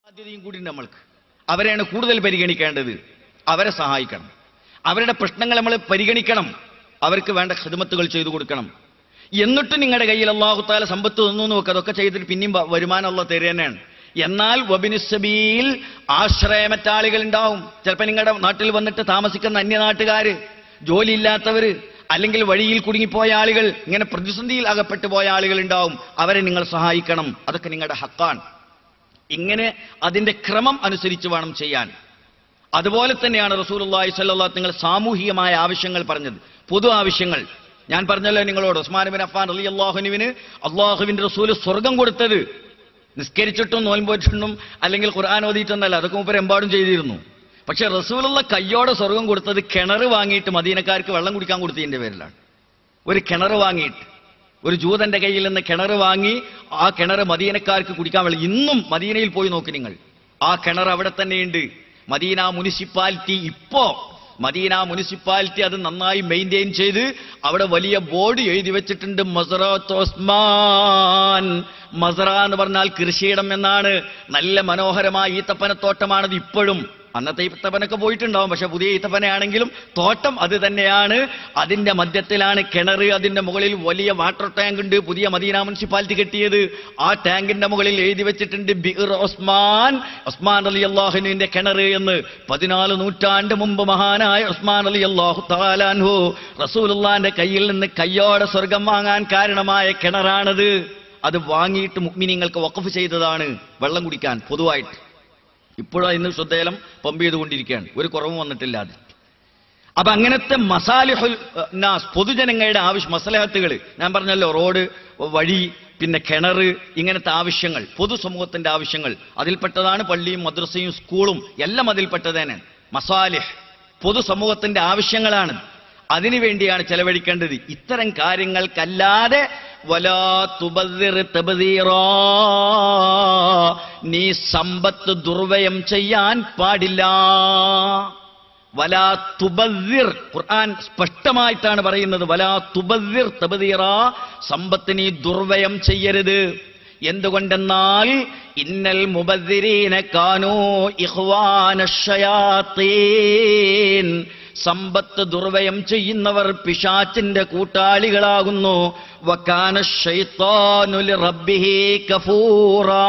ബാധ്യതയും കൂടി ഉണ്ട് നമ്മൾക്ക് അവരെയാണ് കൂടുതൽ പരിഗണിക്കേണ്ടത് അവരെ സഹായിക്കണം അവരുടെ പ്രശ്നങ്ങൾ നമ്മൾ പരിഗണിക്കണം അവർക്ക് വേണ്ട ഖിദ്മത്തുകൾ ചെയ്തു കൊടുക്കണം എന്നിട്ട് നിങ്ങളുടെ കയ്യിൽ അള്ളാഹുത്താല സമ്പത്ത് തന്നു നോക്കുക അതൊക്കെ ചെയ്തിട്ട് പിന്നെയും വ- വരുമാനം ഉള്ള തരുക തന്നെയാണ് എന്നാൽ വബിനുസബിയിൽ ആശ്രയമറ്റ ആളുകൾ ഉണ്ടാവും ചിലപ്പോൾ നിങ്ങളുടെ നാട്ടിൽ വന്നിട്ട് താമസിക്കുന്ന അന്യനാട്ടുകാര് ജോലിയില്ലാത്തവര് അല്ലെങ്കിൽ വഴിയിൽ കുടുങ്ങിപ്പോയ ആളുകൾ ഇങ്ങനെ പ്രതിസന്ധിയിൽ അകപ്പെട്ടു പോയ ആളുകൾ ഉണ്ടാവും അവരെ നിങ്ങൾ സഹായിക്കണം അതൊക്കെ നിങ്ങളുടെ ഹക്കാണ് ഇങ്ങനെ അതിന്റെ ക്രമം അനുസരിച്ച് വേണം ചെയ്യാൻ അതുപോലെ തന്നെയാണ് റസൂലുള്ളാഹി സ്വല്ലല്ലാഹു നിങ്ങൾ സാമൂഹികമായ ആവശ്യങ്ങൾ പറഞ്ഞത് പൊതു ആവശ്യങ്ങൾ ഞാൻ പറഞ്ഞല്ലോ നിങ്ങളോട് ഉസ്മാൻ ബിൻ അഫ്ഫാൻ റളിയല്ലാഹുവിന് അള്ളാഹുവിന്റെ റസൂൽ സ്വർഗം കൊടുത്തത് നിസ്കരിച്ചിട്ടും നോൻപോറ്റിട്ടും അല്ലെങ്കിൽ ഖുർആൻ ഓതിയിട്ടൊന്നല്ല അതൊക്കെ മൂപ്പർ എമ്പാടും ചെയ്തിരുന്നു പക്ഷെ റസൂലുള്ള കയ്യോടെ സ്വർഗം കൊടുത്തത് കിണർ വാങ്ങിയിട്ട് മദീനക്കാർക്ക് വെള്ളം കുടിക്കാൻ കൊടുത്തതിന്റെ പേരിലാണ് ഒരു കിണർ വാങ്ങിയിട്ട് ഒരു ജൂതന്റെ കയ്യിൽ നിന്ന് കിണർ വാങ്ങി ആ കിണർ മദീനക്കാർക്ക് കുടിക്കാൻ വെള്ളം ഇന്നും മദീനയിൽ പോയി നോക്ക് നിങ്ങൾ ആ കിണർ അവിടെ തന്നെയുണ്ട് മദീന മുനിസിപ്പാലിറ്റി ഇപ്പോ മദീന മുനിസിപ്പാലിറ്റി അത് നന്നായി മെയിൻറ്റെയിൻ ചെയ്ത് അവിടെ വലിയ ബോർഡ് എഴുതി വെച്ചിട്ടുണ്ട് മസറത്ത് ഓസ്മാൻ മസറ എന്ന് പറഞ്ഞാൽ കൃഷിയിടം എന്നാണ് നല്ല മനോഹരമായ ഈത്തപ്പനത്തോട്ടമാണത് ഇപ്പോഴും അന്നത്തെ ഈത്തപ്പനൊക്കെ പോയിട്ടുണ്ടാവും പക്ഷെ പുതിയ ഈത്തപ്പനയാണെങ്കിലും തോട്ടം അത് തന്നെയാണ് അതിന്റെ മധ്യത്തിലാണ് കിണർ അതിന്റെ മുകളിൽ വലിയ വാട്ടർ ടാങ്ക് ഉണ്ട് പുതിയ മദീന മുനിസിപ്പാലിറ്റി കെട്ടിയത് ആ ടാങ്കിന്റെ മുകളിൽ എഴുതി വെച്ചിട്ടുണ്ട് ബിർ ഒസ്മാൻ ഒസ്മാൻ അലി അള്ളാഹുവിന്റെ കിണർ എന്ന് പതിനാല് നൂറ്റാണ്ട് മുമ്പ് മഹാനായ ഉസ്മാൻ അലി അള്ളാഹു താലാൻഹു റസൂലുള്ളാന്റെ കയ്യിൽ നിന്ന് കയ്യോടെ സ്വർഗം വാങ്ങാൻ കാരണമായ കിണറാണത് അത് വാങ്ങിയിട്ട് മുഗ്മിനിങ്ങൾക്ക് വഖഫ് ചെയ്തതാണ് വെള്ളം കുടിക്കാൻ പൊതുവായിട്ട് ഇപ്പോഴും ഇന്ന് ശ്രദ്ധേലം പമ്പ് ചെയ്തുകൊണ്ടിരിക്കുകയാണ് ഒരു കുറവും വന്നിട്ടില്ല അത് അപ്പൊ അങ്ങനത്തെ മസാലിഹുൽ അഹ്, നാസ് പൊതുജനങ്ങളുടെ ആവശ്യം മസലഹത്തുകൾ ഞാൻ പറഞ്ഞല്ലോ റോഡ് വഴി പിന്നെ കിണർ ഇങ്ങനത്തെ ആവശ്യങ്ങൾ പൊതുസമൂഹത്തിന്റെ ആവശ്യങ്ങൾ അതിൽപ്പെട്ടതാണ് പള്ളിയും മദ്രസയും സ്കൂളും എല്ലാം അതിൽപ്പെട്ടത് തന്നെ മസാലിഹ് പൊതുസമൂഹത്തിന്റെ ആവശ്യങ്ങളാണ് അതിനു വേണ്ടിയാണ് ചെലവഴിക്കേണ്ടത് ഇത്തരം കാര്യങ്ങൾക്കല്ലാതെ വലാ തുബദ്ദിർ തബ്ദീറാ. നീ സമ്പത്ത് ദുർവ്യയം ചെയ്യാൻ പാടില്ല വലാ തുബദ്ദിർ ഖുർആൻ സ്പഷ്ടമായിട്ടാണ് പറയുന്നത് വലാ തുബദ്ദിർ തബ്ദീറ സമ്പത്ത് നീ ദുർവ്യയം ചെയ്യരുത് എന്തുകൊണ്ടെന്നാൽ ഇന്നൽ മുബദ്ദിരീന കാനോ ഇഖ്വാന ഷയാത്തീൻ സമ്പത്ത് ദുർവ്യയം ചെയ്യുന്നവർ പിശാച്ചിന്റെ കൂട്ടാളികളാകുന്നു വക്കാന ശൈത്താനു ലിറബ്ബിഹി കഫൂറാ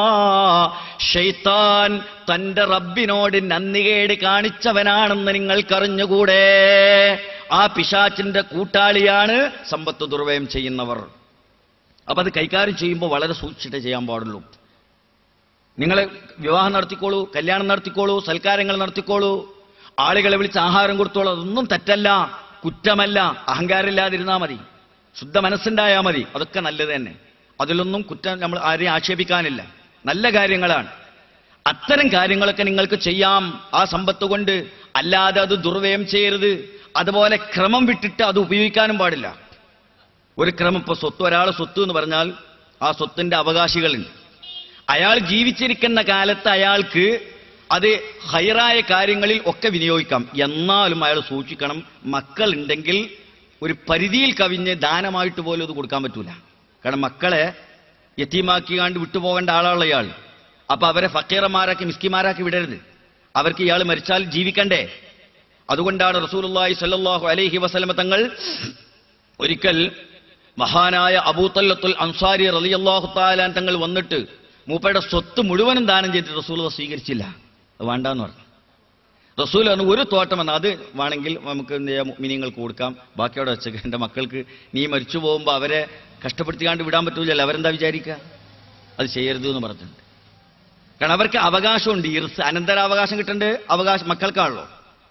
ഷൈത്താൻ തന്റെ റബ്ബിനോട് നന്ദികേട് കാണിച്ചവനാണെന്ന് നിങ്ങൾക്കറിഞ്ഞുകൂടെ ആ പിശാച്ചിന്റെ കൂട്ടാളിയാണ് സമ്പത്ത് ദുർവ്യയം ചെയ്യുന്നവർ അപ്പൊ അത് കൈകാര്യം ചെയ്യുമ്പോൾ വളരെ സൂക്ഷിച്ചിട്ടേ ചെയ്യാൻ പാടുള്ളൂ നിങ്ങൾ വിവാഹം നടത്തിക്കോളൂ കല്യാണം നടത്തിക്കോളൂ സൽക്കാരങ്ങൾ നടത്തിക്കോളൂ ആളുകളെ വിളിച്ച് ആഹാരം കൊടുത്തോളൂ അതൊന്നും തെറ്റല്ല കുറ്റമല്ല അഹങ്കാരമില്ലാതിരുന്നാൽ മതി ശുദ്ധ മനസ്സുണ്ടായാൽ മതി അതൊക്കെ നല്ലത് തന്നെ അതിലൊന്നും കുറ്റം നമ്മൾ ആരെയും ആക്ഷേപിക്കാനില്ല നല്ല കാര്യങ്ങളാണ് അത്തരം കാര്യങ്ങളൊക്കെ നിങ്ങൾക്ക് ചെയ്യാം ആ സമ്പത്ത് കൊണ്ട് അല്ലാതെ അത് ദുർവ്യയം ചെയ്യരുത് അതുപോലെ ക്രമം വിട്ടിട്ട് അത് ഉപയോഗിക്കാനും പാടില്ല ഒരു ക്രമം ഇപ്പൊ സ്വത്ത് ഒരാളെ സ്വത്ത് എന്ന് പറഞ്ഞാൽ ആ സ്വത്തിന്റെ അവകാശികളുണ്ട് അയാൾ ജീവിച്ചിരിക്കുന്ന കാലത്ത് അയാൾക്ക് അത് ഹൈറായ കാര്യങ്ങളിൽ ഒക്കെ വിനിയോഗിക്കാം എന്നാലും അയാൾ സൂക്ഷിക്കണം മക്കളുണ്ടെങ്കിൽ ഒരു പരിധിയിൽ കവിഞ്ഞ് ദാനമായിട്ട് പോലും അത് കൊടുക്കാൻ പറ്റൂല കാരണം മക്കളെ യത്തീമാക്കി കണ്ട് വിട്ടുപോകേണ്ട ആളാണല്ലോ ഇയാൾ അപ്പൊ അവരെ ഫക്കീറന്മാരാക്കി മിസ്കിമാരാക്കി വിടരുത് അവർക്ക് ഇയാൾ മരിച്ചാൽ ജീവിക്കണ്ടേ അതുകൊണ്ടാണ് റസൂലുള്ളാഹി സ്വല്ലല്ലാഹു അലൈഹി വസല്ലമ തങ്ങൾ ഒരിക്കൽ മഹാനായ അബൂത്തല്ലത്തുൽ അൻസാരി റളിയല്ലാഹു തആല തങ്ങൾ വന്നിട്ട് മൂപ്പയുടെ സ്വത്ത് മുഴുവനും ദാനം ചെയ്തിട്ട് റസൂൽ സ്വീകരിച്ചില്ല അത് വേണ്ടാന്ന് പറഞ്ഞു റസൂൽ പറഞ്ഞു ഒരു തോട്ടം എന്ന് അത് വേണമെങ്കിൽ നമുക്ക് എന്ത് ചെയ്യാം മിനിങ്ങൾക്ക് കൊടുക്കാം ബാക്കിയോടെ വെച്ചേക്ക് എൻ്റെ മക്കൾക്ക് നീ മരിച്ചു പോകുമ്പോൾ അവരെ കഷ്ടപ്പെടുത്തിക്കാണ്ട് വിടാൻ പറ്റൂലല്ലോ അവരെന്താ വിചാരിക്കുക അത് ചെയ്യരുത് എന്ന് പറഞ്ഞിട്ടുണ്ട് കാരണം അവർക്ക് അവകാശമുണ്ട് ഇർസ് അനന്തരാവകാശം കിട്ടേണ്ട അവകാശം മക്കൾക്കാണല്ലോ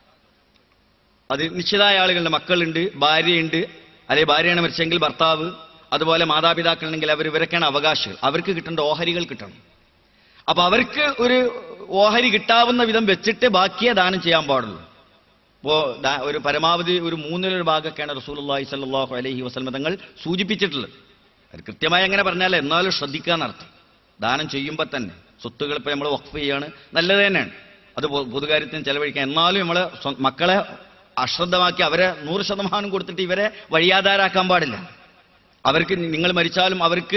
അത് നിശ്ചിതമായ ആളുകളുടെ മക്കളുണ്ട് ഭാര്യയുണ്ട് അല്ലെങ്കിൽ ഭാര്യയാണ് മരിച്ചെങ്കിൽ ഭർത്താവ് അതുപോലെ മാതാപിതാക്കളുണ്ടെങ്കിൽ അവർ ഇവരൊക്കെയാണ് അവകാശികൾ അവർക്ക് കിട്ടേണ്ട ഓഹരികൾ കിട്ടണം അപ്പൊ അവർക്ക് ഒരു ഓഹരി കിട്ടാവുന്ന വിധം വെച്ചിട്ട് ബാക്കിയേ ദാനം ചെയ്യാൻ പാടുള്ളൂ ഇപ്പോ ദാ- ഒരു പരമാവധി ഒരു മൂന്നിലൊരു ഭാഗമൊക്കെയാണ് റസൂലുള്ളാഹി സ്വല്ലല്ലാഹു അലൈഹി വസല്ലമ തങ്ങൾ സൂചിപ്പിച്ചിട്ടുള്ളത് അത് കൃത്യമായി അങ്ങനെ പറഞ്ഞാൽ എന്നാലും ശ്രദ്ധിക്കുക എന്നർത്ഥം ദാനം ചെയ്യുമ്പോൾ തന്നെ സ്വത്തുകൾ ഇപ്പൊ നമ്മൾ വഖഫ് ചെയ്യാണ് നല്ലത് തന്നെയാണ് അത് പൊ- പൊതുകാര്യത്തിന് ചെലവഴിക്കാൻ എന്നാലും നമ്മൾ മക്കളെ അശ്രദ്ധമാക്കി അവരെ നൂറ് ശതമാനം കൊടുത്തിട്ട് ഇവരെ വഴിയാധാരാക്കാൻ പാടില്ല അവർക്ക് നിങ്ങൾ മരിച്ചാലും അവർക്ക്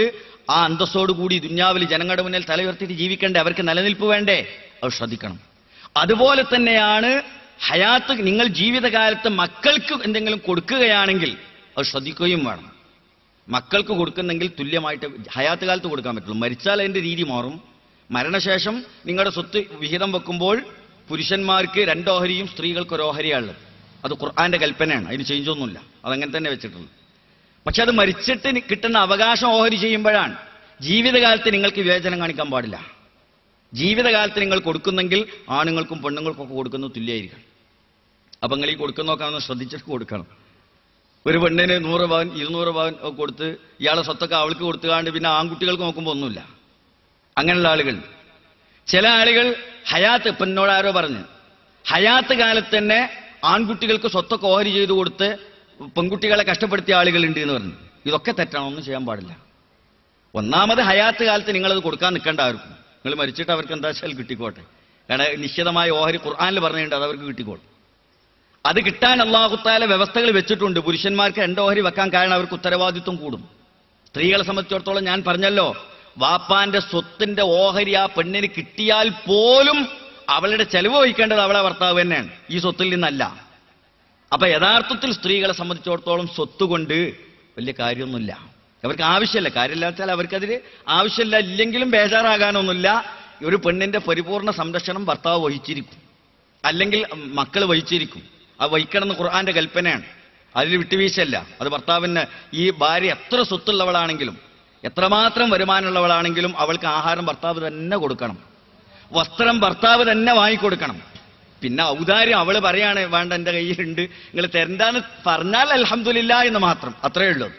ആ അന്തസ്സോടുകൂടി ദുന്യാവിൽ ജനങ്ങളുടെ മുന്നിൽ തലയുയർത്തിയിട്ട് ജീവിക്കണ്ടേ അവർക്ക് നിലനിൽപ്പ് വേണ്ടേ അത് ശ്രദ്ധിക്കണം അതുപോലെ തന്നെയാണ് ഹയാത്ത് നിങ്ങൾ ജീവിതകാലത്ത് മക്കൾക്ക് എന്തെങ്കിലും കൊടുക്കുകയാണെങ്കിൽ അത് ശ്രദ്ധിക്കുകയും വേണം മക്കൾക്ക് കൊടുക്കുന്നെങ്കിൽ തുല്യമായിട്ട് ഹയാത്ത് കാലത്ത് കൊടുക്കാൻ പറ്റുള്ളൂ മരിച്ചാൽ അതിന്റെ രീതി മാറും മരണശേഷം നിങ്ങളുടെ സ്വത്ത് വിഹിതം വെക്കുമ്പോൾ പുരുഷന്മാർക്ക് രണ്ട് ഓഹരിയും സ്ത്രീകൾക്ക് ഒരു ഓഹരിയാണുള്ളത് അത് ഖുർആന്റെ കൽപ്പനയാണ് അതിന് ചേഞ്ച് ഒന്നുമില്ല അതങ്ങനെ തന്നെ വെച്ചിട്ടുള്ളൂ പക്ഷെ അത് മരിച്ചിട്ട് നി- കിട്ടുന്ന അവകാശം ഓഹരി ചെയ്യുമ്പോഴാണ് ജീവിതകാലത്ത് നിങ്ങൾക്ക് വിവേചനം കാണിക്കാൻ പാടില്ല ജീവിതകാലത്ത് നിങ്ങൾ കൊടുക്കുന്നെങ്കിൽ ആണുങ്ങൾക്കും പെണ്ണുങ്ങൾക്കും ഒക്കെ കൊടുക്കുന്നത് തുല്യമായിരിക്കണം അപ്പൊ നിങ്ങൾ ഈ കൊടുക്കുന്നതൊക്കെ ഒന്ന് ശ്രദ്ധിച്ചിട്ട് കൊടുക്കണം ഒരു പെണ്ണിന് നൂറ് പവൻ ഇരുന്നൂറ് പവൻ ഒക്കെ കൊടുത്ത് ഇയാളെ സ്വത്തൊക്കെ അവൾക്ക് കൊടുത്തുകാണ്ട് പിന്നെ ആൺകുട്ടികൾക്ക് നോക്കുമ്പോൾ ഒന്നുമില്ല അങ്ങനെയുള്ള ആളുകൾ ചില ആളുകൾ ഹയാത്ത് ഇപ്പം എന്നോട് ആരോ പറഞ്ഞു ഹയാത്ത് കാലത്ത് തന്നെ ആൺകുട്ടികൾക്ക് സ്വത്തൊക്കെ ഓഹരി ചെയ്തു കൊടുത്ത് പെൺകുട്ടികളെ കഷ്ടപ്പെടുത്തിയ ആളുകളുണ്ട് എന്ന് പറഞ്ഞു ഇതൊക്കെ തെറ്റാണ് ഒന്നും ചെയ്യാൻ പാടില്ല ഒന്നാമത് ഹയാത്ത് കാലത്ത് നിങ്ങളത് കൊടുക്കാൻ നിൽക്കേണ്ട ആർക്കും നിങ്ങൾ മരിച്ചിട്ട് അവർക്ക് എന്താ വെച്ചാൽ കിട്ടിക്കോട്ടെ കാരണം നിശ്ചിതമായ ഓഹരി ഖുർആാനിൽ പറഞ്ഞിട്ടുണ്ട് അത് അവർക്ക് കിട്ടിക്കോളും അത് കിട്ടാൻ അള്ളാഹുത്താല വ്യവസ്ഥകൾ വെച്ചിട്ടുണ്ട് പുരുഷന്മാർക്ക് രണ്ട് ഓഹരി വെക്കാൻ കാരണം അവർക്ക് ഉത്തരവാദിത്വം കൂടും സ്ത്രീകളെ സംബന്ധിച്ചിടത്തോളം ഞാൻ പറഞ്ഞല്ലോ വാപ്പാന്റെ സ്വത്തിന്റെ ഓഹരി ആ പെണ്ണിന് കിട്ടിയാൽ പോലും അവളുടെ ചെലവ് വഹിക്കേണ്ടത് അവളെ ഭർത്താവ് തന്നെയാണ് ഈ സ്വത്തിൽ നിന്നല്ല അപ്പൊ യഥാർത്ഥത്തിൽ സ്ത്രീകളെ സംബന്ധിച്ചിടത്തോളം സ്വത്ത് കൊണ്ട് വലിയ കാര്യമൊന്നുമില്ല അവർക്ക് ആവശ്യമില്ല കാര്യമില്ല വെച്ചാൽ അവർക്കതിൽ ആവശ്യമില്ല ഇല്ലെങ്കിലും ബേജാറാകാനൊന്നുമില്ല ഒരു പെണ്ണിന്റെ പരിപൂർണ സംരക്ഷണം ഭർത്താവ് വഹിച്ചിരിക്കും അല്ലെങ്കിൽ മക്കൾ വഹിച്ചിരിക്കും അത് വഹിക്കണമെന്ന് ഖുർആന്റെ കൽപ്പനയാണ് അതിൽ വിട്ടുവീഴ്ചയല്ല അത് ഭർത്താവിന് ഈ ഭാര്യ എത്ര സ്വത്തുള്ളവളാണെങ്കിലും എത്രമാത്രം വരുമാനമുള്ളവളാണെങ്കിലും അവൾക്ക് ആഹാരം ഭർത്താവ് തന്നെ കൊടുക്കണം വസ്ത്രം ഭർത്താവ് തന്നെ വാങ്ങിക്കൊടുക്കണം പിന്നെ ഔദാര്യം അവള് പറയാണ് വേണ്ട എൻ്റെ കയ്യിലുണ്ട് നിങ്ങൾ തരണ്ടാന്ന് പറഞ്ഞാൽ അൽഹംദുലില്ല എന്ന് മാത്രം അത്രയേ ഉള്ളൂ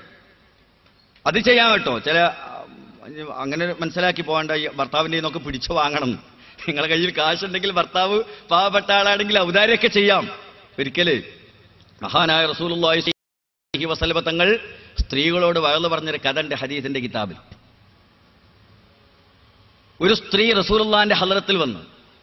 അത് ചെയ്യാൻ കേട്ടോ ചില ആ, അങ്ങനെ മനസ്സിലാക്കി പോകണ്ട ഈ ഭർത്താവിൻ്റെ നിന്നൊക്കെ പിടിച്ചു വാങ്ങണം നിങ്ങളെ കയ്യിൽ കാശുണ്ടെങ്കിൽ ഭർത്താവ് പാവപ്പെട്ട ആളാണെങ്കിൽ ഔദാര്യമൊക്കെ ചെയ്യാം ഒരിക്കല് മഹാനായ റസൂലുള്ളാഹി വസല്ലമ തങ്ങൾ സ്ത്രീകളോട് വയലു പറഞ്ഞൊരു കഥ ഉണ്ട് ഹദീസിന്റെ കിതാബിൽ ഒരു സ്ത്രീ റസൂലുള്ളാന്റെ ഹലറത്തിൽ വന്നു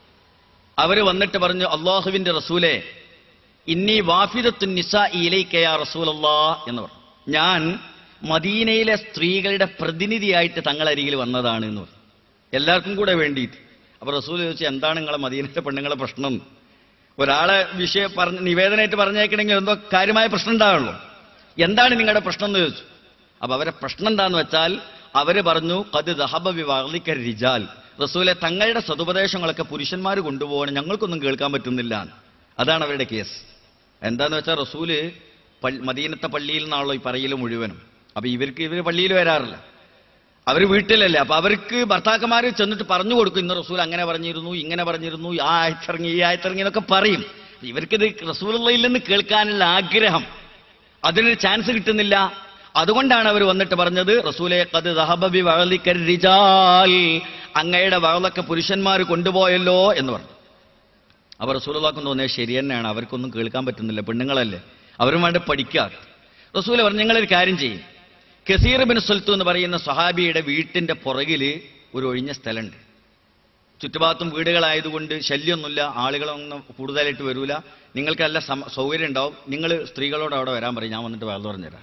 അവര് വന്നിട്ട് പറഞ്ഞു അള്ളാഹുവിന്റെ റസൂലെ ഇന്നി വാഫിദത്തു നിസാ ഇലൈക്കയാ റസൂലല്ലാ എന്ന് പറഞ്ഞു ഞാൻ മദീനയിലെ സ്ത്രീകളുടെ പ്രതിനിധിയായിട്ട് തങ്ങളരികിൽ വന്നതാണ് എന്ന് പറഞ്ഞു എല്ലാവർക്കും കൂടെ വേണ്ടിയിട്ട് അപ്പൊ റസൂൽ ചോദിച്ചു എന്താണ് നിങ്ങളെ മദീനയിലെ പെണ്ണുങ്ങളെ പ്രശ്നം എന്ന്?" ഒരാളെ വിഷയം പറഞ്ഞ് നിവേദനമായിട്ട് പറഞ്ഞേക്കണമെങ്കിൽ എന്തോ കാര്യമായ പ്രശ്നം ഉണ്ടാവുള്ളൂ എന്താണ് നിങ്ങളുടെ പ്രശ്നം എന്ന് ചോദിച്ചു അപ്പൊ അവരെ പ്രശ്നം എന്താന്ന് വെച്ചാൽ അവര് പറഞ്ഞു കത് ദഹബ വിവാളിക്ക റിജാൽ റസൂലെ തങ്ങളുടെ സതുപദേശങ്ങളൊക്കെ പുരുഷന്മാർ കൊണ്ടുപോകണം ഞങ്ങൾക്കൊന്നും കേൾക്കാൻ പറ്റുന്നില്ല എന്ന്. അതാണ് അവരുടെ കേസ് എന്താന്ന് വെച്ചാൽ റസൂല് പൾ- മദീനത്തെ പള്ളിയിൽ നിന്നാണല്ലോ ഈ പറയൽ മുഴുവനും അപ്പൊ ഇവർക്ക് ഇവർ പള്ളിയിൽ വരാറില്ല അവർ വീട്ടിലല്ലേ അപ്പൊ അവർക്ക് ഭർത്താക്കന്മാർ ചെന്നിട്ട് പറഞ്ഞു കൊടുക്കും ഇന്ന് റസൂൽ അങ്ങനെ പറഞ്ഞിരുന്നു ഇങ്ങനെ പറഞ്ഞിരുന്നു ആ ആയത്തിറങ്ങി ഈ ആയത്തിറങ്ങി എന്നൊക്കെ പറയും ഇവർക്കിത് റസൂലുള്ളയിൽ നിന്ന് കേൾക്കാനുള്ള ആഗ്രഹം അതിനൊരു ചാൻസ് കിട്ടുന്നില്ല അതുകൊണ്ടാണ് അവർ വന്നിട്ട് പറഞ്ഞത് റസൂലെ കത് ദഹബബി വഴലിക്കർ റിജാൽ അങ്ങയുടെ വഴലൊക്കെ പുരുഷന്മാർ കൊണ്ടുപോയല്ലോ എന്ന് പറഞ്ഞു അവർ റസൂലുള്ളാക്കും തോന്നിയത് ശരി തന്നെയാണ് അവർക്കൊന്നും കേൾക്കാൻ പറ്റുന്നില്ല പെണ്ണുങ്ങളല്ലേ അവരും വേണ്ട പഠിക്കുക റസൂൽ പറഞ്ഞു നിങ്ങളൊരു കാര്യം ചെയ്യും കസീർ ബിൻ സുൽത്തു എന്ന് പറയുന്ന സ്വഹാബിയുടെ വീട്ടിന്റെ പുറകില് ഒരു ഒഴിഞ്ഞ സ്ഥലമുണ്ട് ചുറ്റുഭാഗത്തും വീടുകളായതുകൊണ്ട് ശല്യമൊന്നുമില്ല ആളുകളൊന്നും കൂടുതലായിട്ട് വരൂല നിങ്ങൾക്ക് നല്ല സമ- സൗകര്യം ഉണ്ടാവും നിങ്ങൾ സ്ത്രീകളോട് അവിടെ വരാൻ പറയും ഞാൻ വന്നിട്ട് വേറെ പറഞ്ഞുതരാം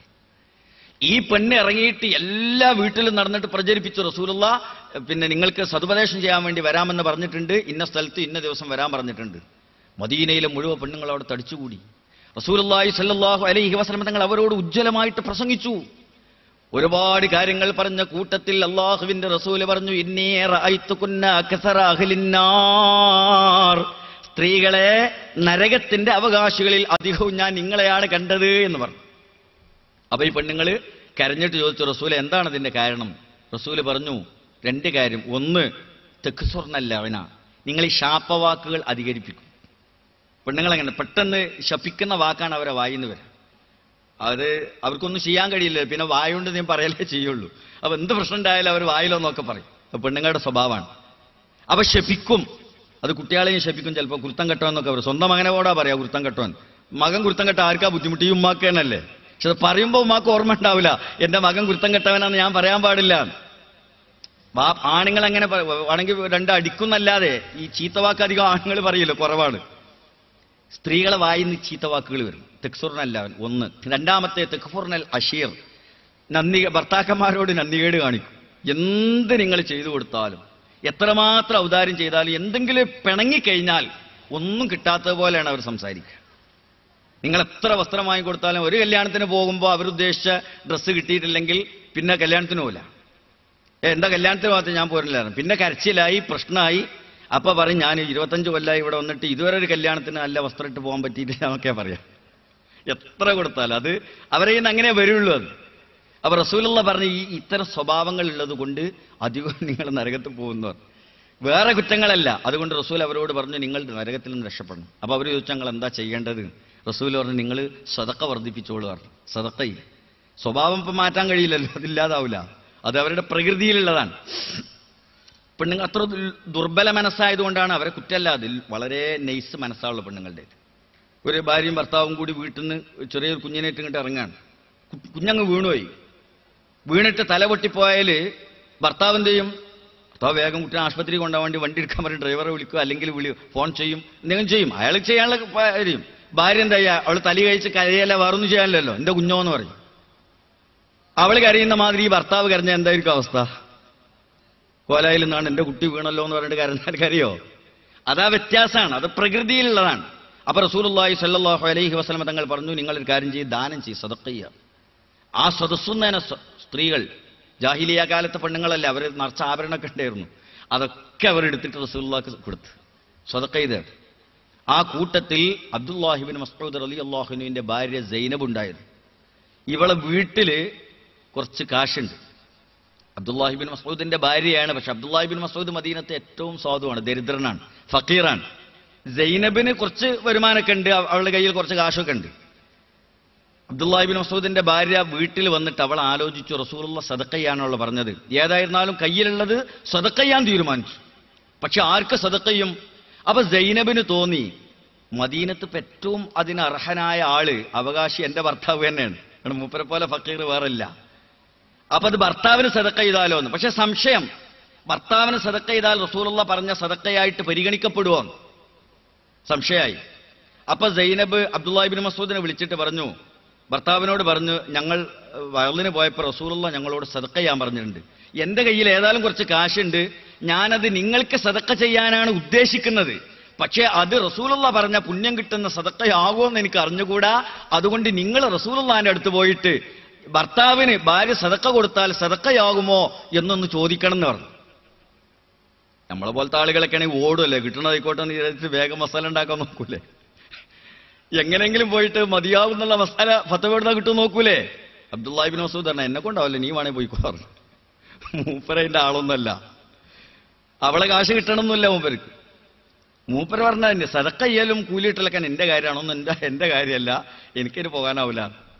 ഈ പെണ്ണ് ഇറങ്ങിയിട്ട് എല്ലാ വീട്ടിലും നടന്നിട്ട് പ്രചരിപ്പിച്ചു റസൂലുള്ള പിന്നെ നിങ്ങൾക്ക് സതുപദേശം ചെയ്യാൻ വേണ്ടി വരാമെന്ന് പറഞ്ഞിട്ടുണ്ട് ഇന്ന സ്ഥലത്ത് ഇന്ന ദിവസം വരാൻ പറഞ്ഞിട്ടുണ്ട് മദീനയിലെ മുഴുവൻ പെണ്ണുങ്ങൾ അവിടെ തടിച്ചുകൂടി റസൂലുള്ളാഹി സല്ലല്ലാഹു അലൈഹി വസല്ലം തങ്ങൾ അവരോട് ഉജ്ജ്വലമായിട്ട് പ്രസംഗിച്ചു ഒരുപാട് കാര്യങ്ങൾ പറഞ്ഞ കൂട്ടത്തിൽ അള്ളാഹുവിന്റെ റസൂല് പറഞ്ഞു ഇന്നീ റഅയ്തുകുന്ന അക്സറ അഹ്ലിന്നാർ സ്ത്രീകളെ നരകത്തിന്റെ അവകാശികളിൽ അധികവും ഞാൻ നിങ്ങളെയാണ് കണ്ടത് എന്ന് പറഞ്ഞു അപ്പൊ ഈ പെണ്ണുങ്ങള് കരഞ്ഞിട്ട് ചോദിച്ചു റസൂല് എന്താണ് ഇതിന്റെ കാരണം റസൂല് പറഞ്ഞു രണ്ട് കാര്യം ഒന്ന് തെക്കുസ്വർണ്ണല്ല അവന നിങ്ങൾ ഈ ശാപവാക്കുകൾ അധികരിപ്പിക്കും പെണ്ണുങ്ങൾ അങ്ങനെ പെട്ടെന്ന് ശപിക്കുന്ന വാക്കാണ് അവരെ വായിന്ന് വരാം അത് അവർക്കൊന്നും ചെയ്യാൻ കഴിയില്ല പിന്നെ വായുകൊണ്ട് ഞാൻ പറയലേ ചെയ്യുള്ളൂ അപ്പൊ എന്ത് പ്രശ്നം ഉണ്ടായാലും അവർ വായിലോന്നൊക്കെ പറയും അത് പെണ്ണുങ്ങളുടെ സ്വഭാവമാണ് അപ്പൊ ശപിക്കും അത് കുട്ടികളെയും ശപിക്കും ചിലപ്പോൾ കുരുത്തം കെട്ടോ എന്നൊക്കെ പറയും സ്വന്തം മകനോടാ പറയാ കുരുത്തം കെട്ടോൻ മകൻ കുരുത്തം കെട്ട ആർക്കാ ബുദ്ധിമുട്ട് ഈ ഉമ്മാക്ക് തന്നെയല്ലേ പക്ഷെ അത് പറയുമ്പോൾ ഉമ്മാക്ക് ഓർമ്മ ഉണ്ടാവില്ല എന്റെ മകൻ കുരുത്തം കെട്ടവനാന്ന് ഞാൻ പറയാൻ പാടില്ല വാ ആണുങ്ങൾ അങ്ങനെ പറ- ആണെങ്കിൽ രണ്ട് അടിക്കുന്നല്ലാതെ ഈ ചീത്തവാക്ക് അധികം ആണുങ്ങൾ പറയില്ല കുറവാണ് സ്ത്രീകളെ വായിന്ന് ചീത്ത വാക്കുകൾ വരും തെക്സുറിനല്ല ഒന്ന് രണ്ടാമത്തെ തെക്ഫുറിനൽ അഷീർ നന്ദി ഭർത്താക്കന്മാരോട് നന്ദികേട് കാണിക്കും എന്ത് നിങ്ങൾ ചെയ്തു കൊടുത്താലും എത്രമാത്രം ഔദാര്യം ചെയ്താലും എന്തെങ്കിലും പിണങ്ങിക്കഴിഞ്ഞാൽ ഒന്നും കിട്ടാത്തത് പോലെയാണ് അവർ സംസാരിക്കുക നിങ്ങൾ എത്ര വസ്ത്രം വാങ്ങിക്കൊടുത്താലും ഒരു കല്യാണത്തിന് പോകുമ്പോൾ അവരുദ്ദേശിച്ച ഡ്രസ്സ് കിട്ടിയിട്ടില്ലെങ്കിൽ പിന്നെ കല്യാണത്തിന് പോകില്ല ഏ, എന്താ കല്യാണത്തിന് ഭാഗത്ത് ഞാൻ പോരില്ലായിരുന്നു പിന്നെ കരച്ചിലായി പ്രശ്നമായി അപ്പൊ പറയും ഞാൻ ഇരുപത്തഞ്ച് കൊല്ലമായി ഇവിടെ വന്നിട്ട് ഇതുവരെ ഒരു കല്യാണത്തിന് നല്ല വസ്ത്രം ഇട്ട് പോകാൻ പറ്റിയിട്ടില്ല എന്നൊക്കെ പറയാം എത്ര കൊടുത്താലും അത് അവരെ ഇന്ന് അങ്ങനെ വരുള്ളൂ അത് അപ്പൊ റസൂലുള്ള പറഞ്ഞ് ഈ ഇത്തരം സ്വഭാവങ്ങൾ ഉള്ളത് കൊണ്ട് അധികം നിങ്ങൾ നരകത്ത് പോകുന്നു പറഞ്ഞു. വേറെ കുറ്റങ്ങളല്ല അതുകൊണ്ട് റസൂൽ അവരോട് പറഞ്ഞു നിങ്ങൾ നരകത്തിൽ നിന്ന് രക്ഷപ്പെടണം അപ്പൊ അവർ ചോദിച്ചു ഞങ്ങൾ എന്താ ചെയ്യേണ്ടത് റസൂൽ പറഞ്ഞു നിങ്ങൾ സതക്ക വർദ്ധിപ്പിച്ചോളൂ പറഞ്ഞു സതക്കയിൽ സ്വഭാവം ഇപ്പം മാറ്റാൻ കഴിയില്ലല്ലോ അതില്ലാതാവില്ല അത് അവരുടെ പ്രകൃതിയിലുള്ളതാണ് പെണ്ണുങ്ങൾ അത്ര ദുൽ- ദുർബല മനസ്സായതുകൊണ്ടാണ് അവരെ കുറ്റമല്ല അതിൽ വളരെ നൈസ് മനസ്സായുള്ള പെണ്ണുങ്ങളുടെ ഒരു ഭാര്യയും ഭർത്താവും കൂടി വീട്ടിൽ നിന്ന് ചെറിയൊരു കുഞ്ഞിനേറ്റ് ഇങ്ങോട്ട് ഇറങ്ങാണ് കു- കുഞ്ഞങ്ങ് വീണുപോയി വീണിട്ട് തല പൊട്ടിപ്പോയാൽ ഭർത്താവ് എന്ത് ചെയ്യും ഭർത്താവ് വേഗം കുട്ടിനെ ആശുപത്രി കൊണ്ടുപോകാൻ വേണ്ടി വണ്ടി എടുക്കാൻ പറയും ഡ്രൈവറെ വിളിക്കുക അല്ലെങ്കിൽ വിളി ഫോൺ ചെയ്യും എന്തെങ്കിലും ചെയ്യും അയാൾ ചെയ്യാനുള്ള കാര്യം ഭാര്യ എന്താ ചെയ്യുക അവൾ തലി കഴിച്ച് കരയല്ല വേറൊന്നും ചെയ്യാനില്ലല്ലോ എന്റെ കുഞ്ഞോ എന്ന് പറയും അവൾ കരയുന്ന മാതിരി ഈ ഭർത്താവ് കരഞ്ഞാൽ എന്തായിരിക്കും അവസ്ഥ കോലായിൽ നിന്നാണ് എന്റെ കുട്ടി വീണല്ലോ എന്ന് പറഞ്ഞിട്ട് കരഞ്ഞാൽ കരയോ അതാ വ്യത്യാസമാണ് അത് പ്രകൃതിയിലുള്ളതാണ് അപ്പൊ റസൂലുള്ളാഹി സ്വല്ലല്ലാഹു അലൈഹി വസല്ലം തങ്ങൾ പറഞ്ഞു നിങ്ങൾ ഒരു കാര്യം ചെയ്ത് ദാനം ചെയ്യും സദക്കയ്യ ആ സദസ്സുന്നേന സ്ത്രീകൾ ജാഹിലിയ കാലത്തെ പെണ്ണുങ്ങളല്ല അവർ നിറച്ച ആഭരണമൊക്കെ ഉണ്ടായിരുന്നു അതൊക്കെ അവരെടുത്തിട്ട് റസൂലുള്ളാഹിക്ക് കൊടുത്തു സ്വതക്ക ചെയ്ത് ആ കൂട്ടത്തിൽ അബ്ദുല്ലാഹിബിൻ മസ്ഊദ് അലി അള്ളാഹുനുവിന്റെ ഭാര്യ സൈനബ് ഉണ്ടായിരുന്നു ഇവളെ വീട്ടില് കുറച്ച് കാശുണ്ട് അബ്ദുല്ലാഹിബിൻ മസൂദിന്റെ ഭാര്യയാണ് പക്ഷെ അബ്ദുല്ലാഹിബിൻ മസൂദ് മദീനത്തെ ഏറ്റവും സ്വാദുവാണ് ദരിദ്രനാണ് ഫക്കീറാണ് സൈനബിന് കുറച്ച് വരുമാനമൊക്കെ ഉണ്ട് അവ- അവളുടെ കയ്യിൽ കുറച്ച് കാശൊക്കെ ഉണ്ട് അബ്ദുല്ലാഹിബിൻ മസൂദിന്റെ ഭാര്യ വീട്ടിൽ വന്നിട്ട് അവൾ ആലോചിച്ചു റസൂലുള്ള സദക്കയ്യാണുള്ള പറഞ്ഞത് ഏതായിരുന്നാലും കയ്യിലുള്ളത് സദക്കയ്യാൻ തീരുമാനിച്ചു പക്ഷെ ആർക്ക് സദക്കയ്യും അപ്പൊ സൈനബിന് തോന്നി മദീനത്ത് ഇപ്പൊ ഏറ്റവും അതിന് അർഹനായ ആള് അവകാശി എന്റെ ഭർത്താവ് തന്നെയാണ് കാരണം മൂപ്പരെ പോലെ ഫക്കീർ വേറില്ല അപ്പൊ അത് ഭർത്താവിന് സദക്ക ചെയ്താലോ എന്ന് പക്ഷെ സംശയം ഭർത്താവിന് സദക്ക ചെയ്താൽ റസൂലുള്ള പറഞ്ഞ സദക്കയായിട്ട് പരിഗണിക്കപ്പെടുമോ എന്ന്. സംശയമായി അപ്പൊ സൈനബ് അബ്ദുല്ലാഹിബിൻ മസൂദിനെ വിളിച്ചിട്ട് പറഞ്ഞു ഭർത്താവിനോട് പറഞ്ഞു ഞങ്ങൾ ഏഹ്, വയലിന് പോയപ്പോൾ റസൂലുള്ള ഞങ്ങളോട് സദക്ക ചെയ്യാൻ പറഞ്ഞിട്ടുണ്ട് എന്റെ കയ്യിൽ ഏതായാലും കുറച്ച് കാശുണ്ട് ഞാനത് നിങ്ങൾക്ക് സദക്ക ചെയ്യാനാണ് ഉദ്ദേശിക്കുന്നത് പക്ഷേ അത് റസൂലുള്ള പറഞ്ഞ പുണ്യം കിട്ടുന്ന സദക്കയാകുമെന്ന് എനിക്ക് അറിഞ്ഞുകൂടാ അതുകൊണ്ട് നിങ്ങൾ റസൂലുള്ളാന്റെ അടുത്ത് പോയിട്ട് ഭർത്താവിന് ഭാര്യ സദക്ക കൊടുത്താൽ സദക്കയാകുമോ എന്നൊന്ന് ചോദിക്കണം എന്ന് പറഞ്ഞു നമ്മളെ പോലത്തെ ആളുകളൊക്കെ ആണെങ്കിൽ ഓടുമല്ലേ കിട്ടണതായിക്കോട്ടെ എന്ന് വിചാരിച്ച് വേഗം മസാല ഉണ്ടാക്കാൻ നോക്കൂലേ എങ്ങനെങ്കിലും പോയിട്ട് മതിയാവുന്നുള്ള മസാല ഫത്തവേടുന്ന കിട്ടും നോക്കൂലേ അബ്ദുല്ലാഹിബിൻ മസൂദ് പറഞ്ഞ എന്നെ കൊണ്ടാവില്ല നീ വേണേ പോയിക്കോ പറഞ്ഞു മൂപ്പരതിന്റെ ആളൊന്നല്ല അവളെ കാശ് കിട്ടണമെന്നില്ല മൂപ്പർക്ക് മൂപ്പര് പറഞ്ഞ തന്നെ സതക്ക ചെയ്യലും കൂലിയിട്ടലൊക്കെ എന്റെ കാര്യമാണോന്ന് എന്റെ എന്റെ കാര്യമല്ല എനിക്കിന് പോകാനാവില്ല